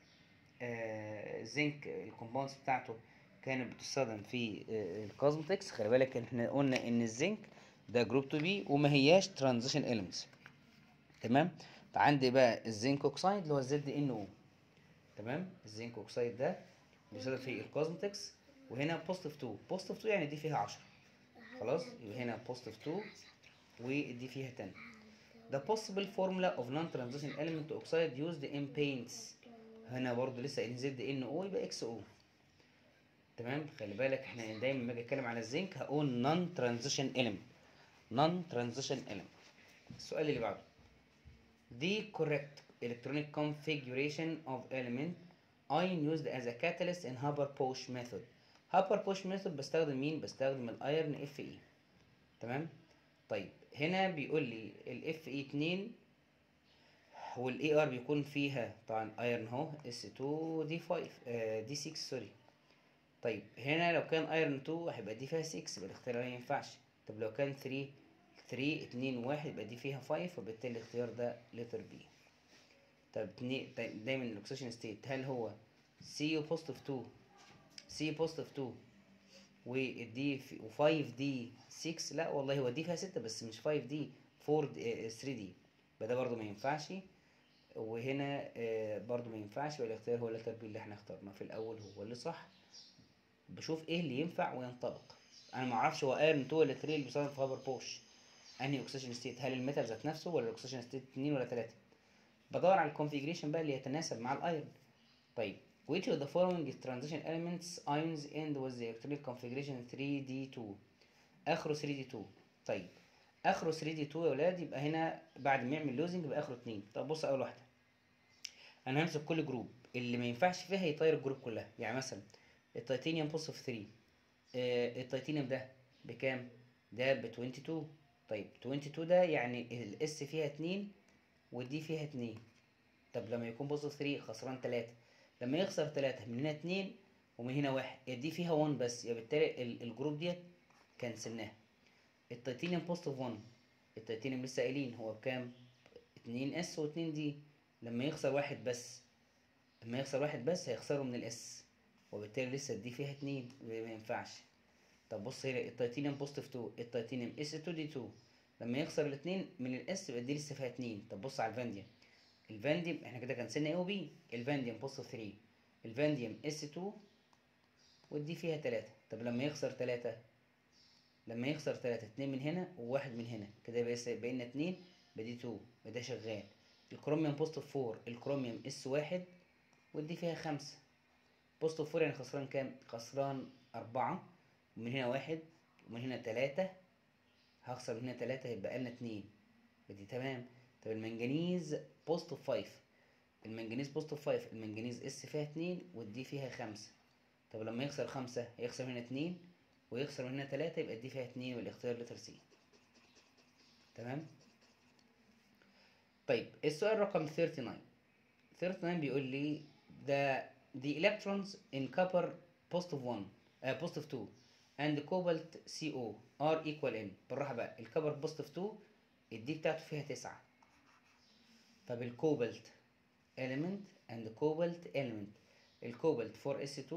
زنك الكومباوندز بتاعته كانت بتستخدم في الكوزمتكس خلي بالك احنا قلنا ان الزنك ده جروب 2 بي وما هياش ترانزيشن اليمنتس تمام فعندي بقى الزنك اوكسايد اللي هو الزد ان او تمام الزنك اوكسايد ده بيستخدم في الكوزمتكس وهنا بوزيتيف 2 بوزيتيف 2 يعني دي فيها 10 خلاص يبقى هنا بوزيتيف 2 ودي فيها 10 The possible formula of non-transition element oxide used in paints هنا برضو لسه قايلين زد ان او يبقى اكس او تمام خلي بالك احنا دايما لما اجي اتكلم على الزنك هقول نون ترانزيشن element نون ترانزيشن element السؤال اللي بعده The correct electronic configuration of element ion used as a catalyst in Haber-Bosch method Haber-Bosch method بستخدم مين بستخدم الايرن اف اي تمام طيب هنا بيقول لي الاف اي 2 والاي ار بيكون فيها طبعا ايرن اهو اس 2 دي 5 آه دي 6 سوري طيب هنا لو كان ايرن 2 هيبقى دي فيها 6 يبقى الاختيار ما ينفعش طب لو كان 3 3 2 1 يبقى دي فيها 5 وبالتالي الاختيار ده لتر بي طب دايما الاكسجين ستيت هل هو سي يو بوزيتيف 2 سي بوزيتيف 2 والدي و5 دي 6 لا والله هو دي فيها 6 بس مش 5 دي 4 دي 3 دي يبقى ده برضو ما ينفعش وهنا برضو ما ينفعش يبقى الاختيار هو اللتر بي اللي احنا اخترناه في الاول هو اللي صح بشوف ايه اللي ينفع وينطبق انا ما اعرفش هو ايرن 2 ولا 3 اللي بيستخدم في هابر بوش انهي اوكسجين ستيت هل الميتال ذات نفسه ولا الاكسجين ستيت 2 ولا 3 بدور على الكونفيجريشن بقى اللي يتناسب مع الايرن طيب which of the following transition elements ions end with the electronic configuration 3d2 اخره 3d2 طيب اخره 3d2 يا ولاد يبقى هنا بعد ما يعمل لوزنج يبقى اخره 2 طب بص اول واحده انا همسك كل جروب اللي ما ينفعش فيها يطير الجروب كلها يعني مثلا التيتانيوم بوزيتيف 3 آه التيتانيوم ده بكام ده ب 22 طيب 22 ده يعني الاس فيها 2 والدي فيها 2 طب لما يكون بوزيتيف 3 خسران 3 لما يخسر 3 من هنا 2 ومن هنا 1 يبقى دي فيها 1 بس يبقى بالتالي الجروب ديت كنسلناها التيتانيوم بوزيتيف 1 التيتانيوم لسه قايلين هو بكام 2 اس و2 دي لما يخسر واحد بس لما يخسر واحد بس هيخسره من الاس وبالتالي لسه دي فيها 2 ما ينفعش طب بص هنا التيتانيوم بوزيتيف 2 التيتانيوم اس 2 دي 2 لما يخسر الاثنين من الاس يبقى دي لسه فيها 2 طب بص على الفانديوم الفانديوم احنا كده كنسلنا اي وبي الفانديوم بوزيتيف 3 الفانديوم اس 2 ودي فيها 3 طب لما يخسر 3 لما يخسر 3 2 من هنا وواحد من هنا كده يبقى يبقى لنا 2 يبقى دي 2 يبقى ده شغال الكروميوم بوزيتيف 4 الكروميوم اس 1 ودي فيها 5 بوزيتيف 4 يعني خسران كام خسران 4 ومن هنا واحد ومن هنا 3 هخسر من هنا 3 هيبقى لنا 2 دي تمام طب المنجنيز بوزيتيف 5 المنجنيز بوزيتيف 5 المنجنيز اس فيها 2 والدي فيها 5 طب لما يخسر خمسة يخسر هنا اتنين ويخسر هنا تلاتة يبقى دي فيها اتنين والاختيار لتر سي تمام طيب السؤال رقم 39 39 بيقول لي the the electrons in copper positive 1 uh, positive 2 and cobalt CO are equal in بالراحة بقى الكبر بوزيتيف 2 الدي بتاعته فيها تسعة طب الكوبالت element and cobalt element الكوبالت 4s2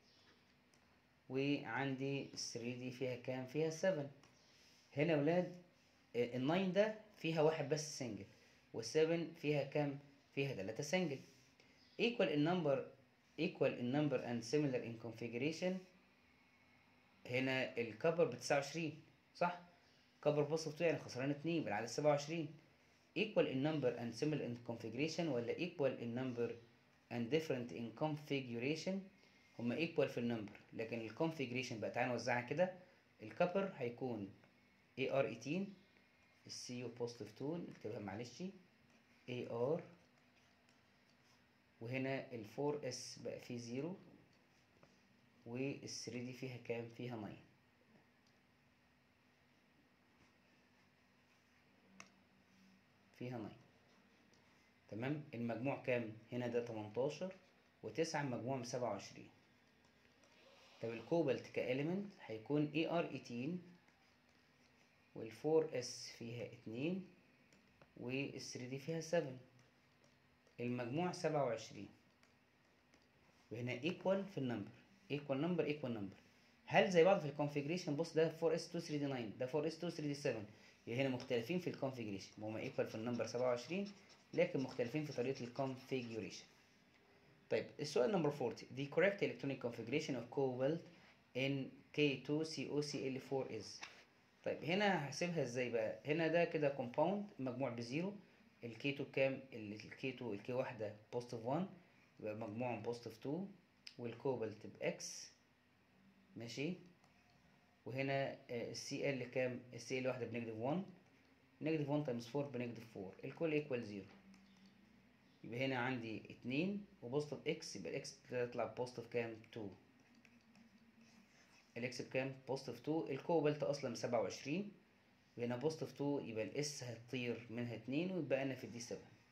وعندي 3 دي فيها كام فيها 7 هنا يا ولاد ال9 ده فيها واحد بس سنجل وال7 فيها كام فيها 3 سنجل equal in number equal in number and similar in configuration هنا الكبر ب 29 صح كبر بوزيتيف 2 يعني خسران 2 يبقى العدد 27 equal in number and similar in configuration ولا equal in number and different in configuration هما equal في النمبر لكن الكونفيجريشن بقى تعالى نوزعها كده الكبر هيكون AR 18 السي يو بوزيتيف 2 نكتبها معلش AR وهنا ال 4 اس بقى فيه 0 وال 3 دي فيها كام فيها 9 فيها 9 تمام المجموع كام هنا ده 18 و9 مجموع من 27 طب الكوبالت كإليمنت هيكون اي ار 18 وال4 اس فيها 2 وال3 دي فيها 7 المجموع 27 وهنا ايكوال في النمبر ايكوال نمبر ايكوال نمبر هل زي بعض في الكونفيجريشن بص ده 4 اس 2 3 دي 9 ده 4 اس 2 3 دي 7 يبقى هنا مختلفين في الكونفيجريشن هما ايكوال في النمبر 27 لكن مختلفين في طريقه الكونفيجريشن طيب السؤال نمبر 40 the correct electronic configuration of cobalt in K2COCl4 is طيب هنا هحسبها ازاي بقى هنا ده كده compound مجموع بزيرو ال K2 بكام ال K2 ال K واحدة بوزيتيف 1 يبقى مجموعهم بوزيتيف 2 والكوبالت بإكس ماشي وهنا ال Cl كام ال Cl واحدة بنيجاتيف 1 نيجاتيف 1 تايمز 4 بنيجاتيف 4 الكل ايكوال 0 يبقى هنا عندي اتنين وبوزيتيف اكس يبقى الاكس تطلع بوزيتيف كام 2 الاكس بكام بوزيتيف 2 الكوبالت اصلا ب 27 وهنا بوزيتيف 2 يبقى الاس هتطير منها اتنين ويبقى لنا في الدي 7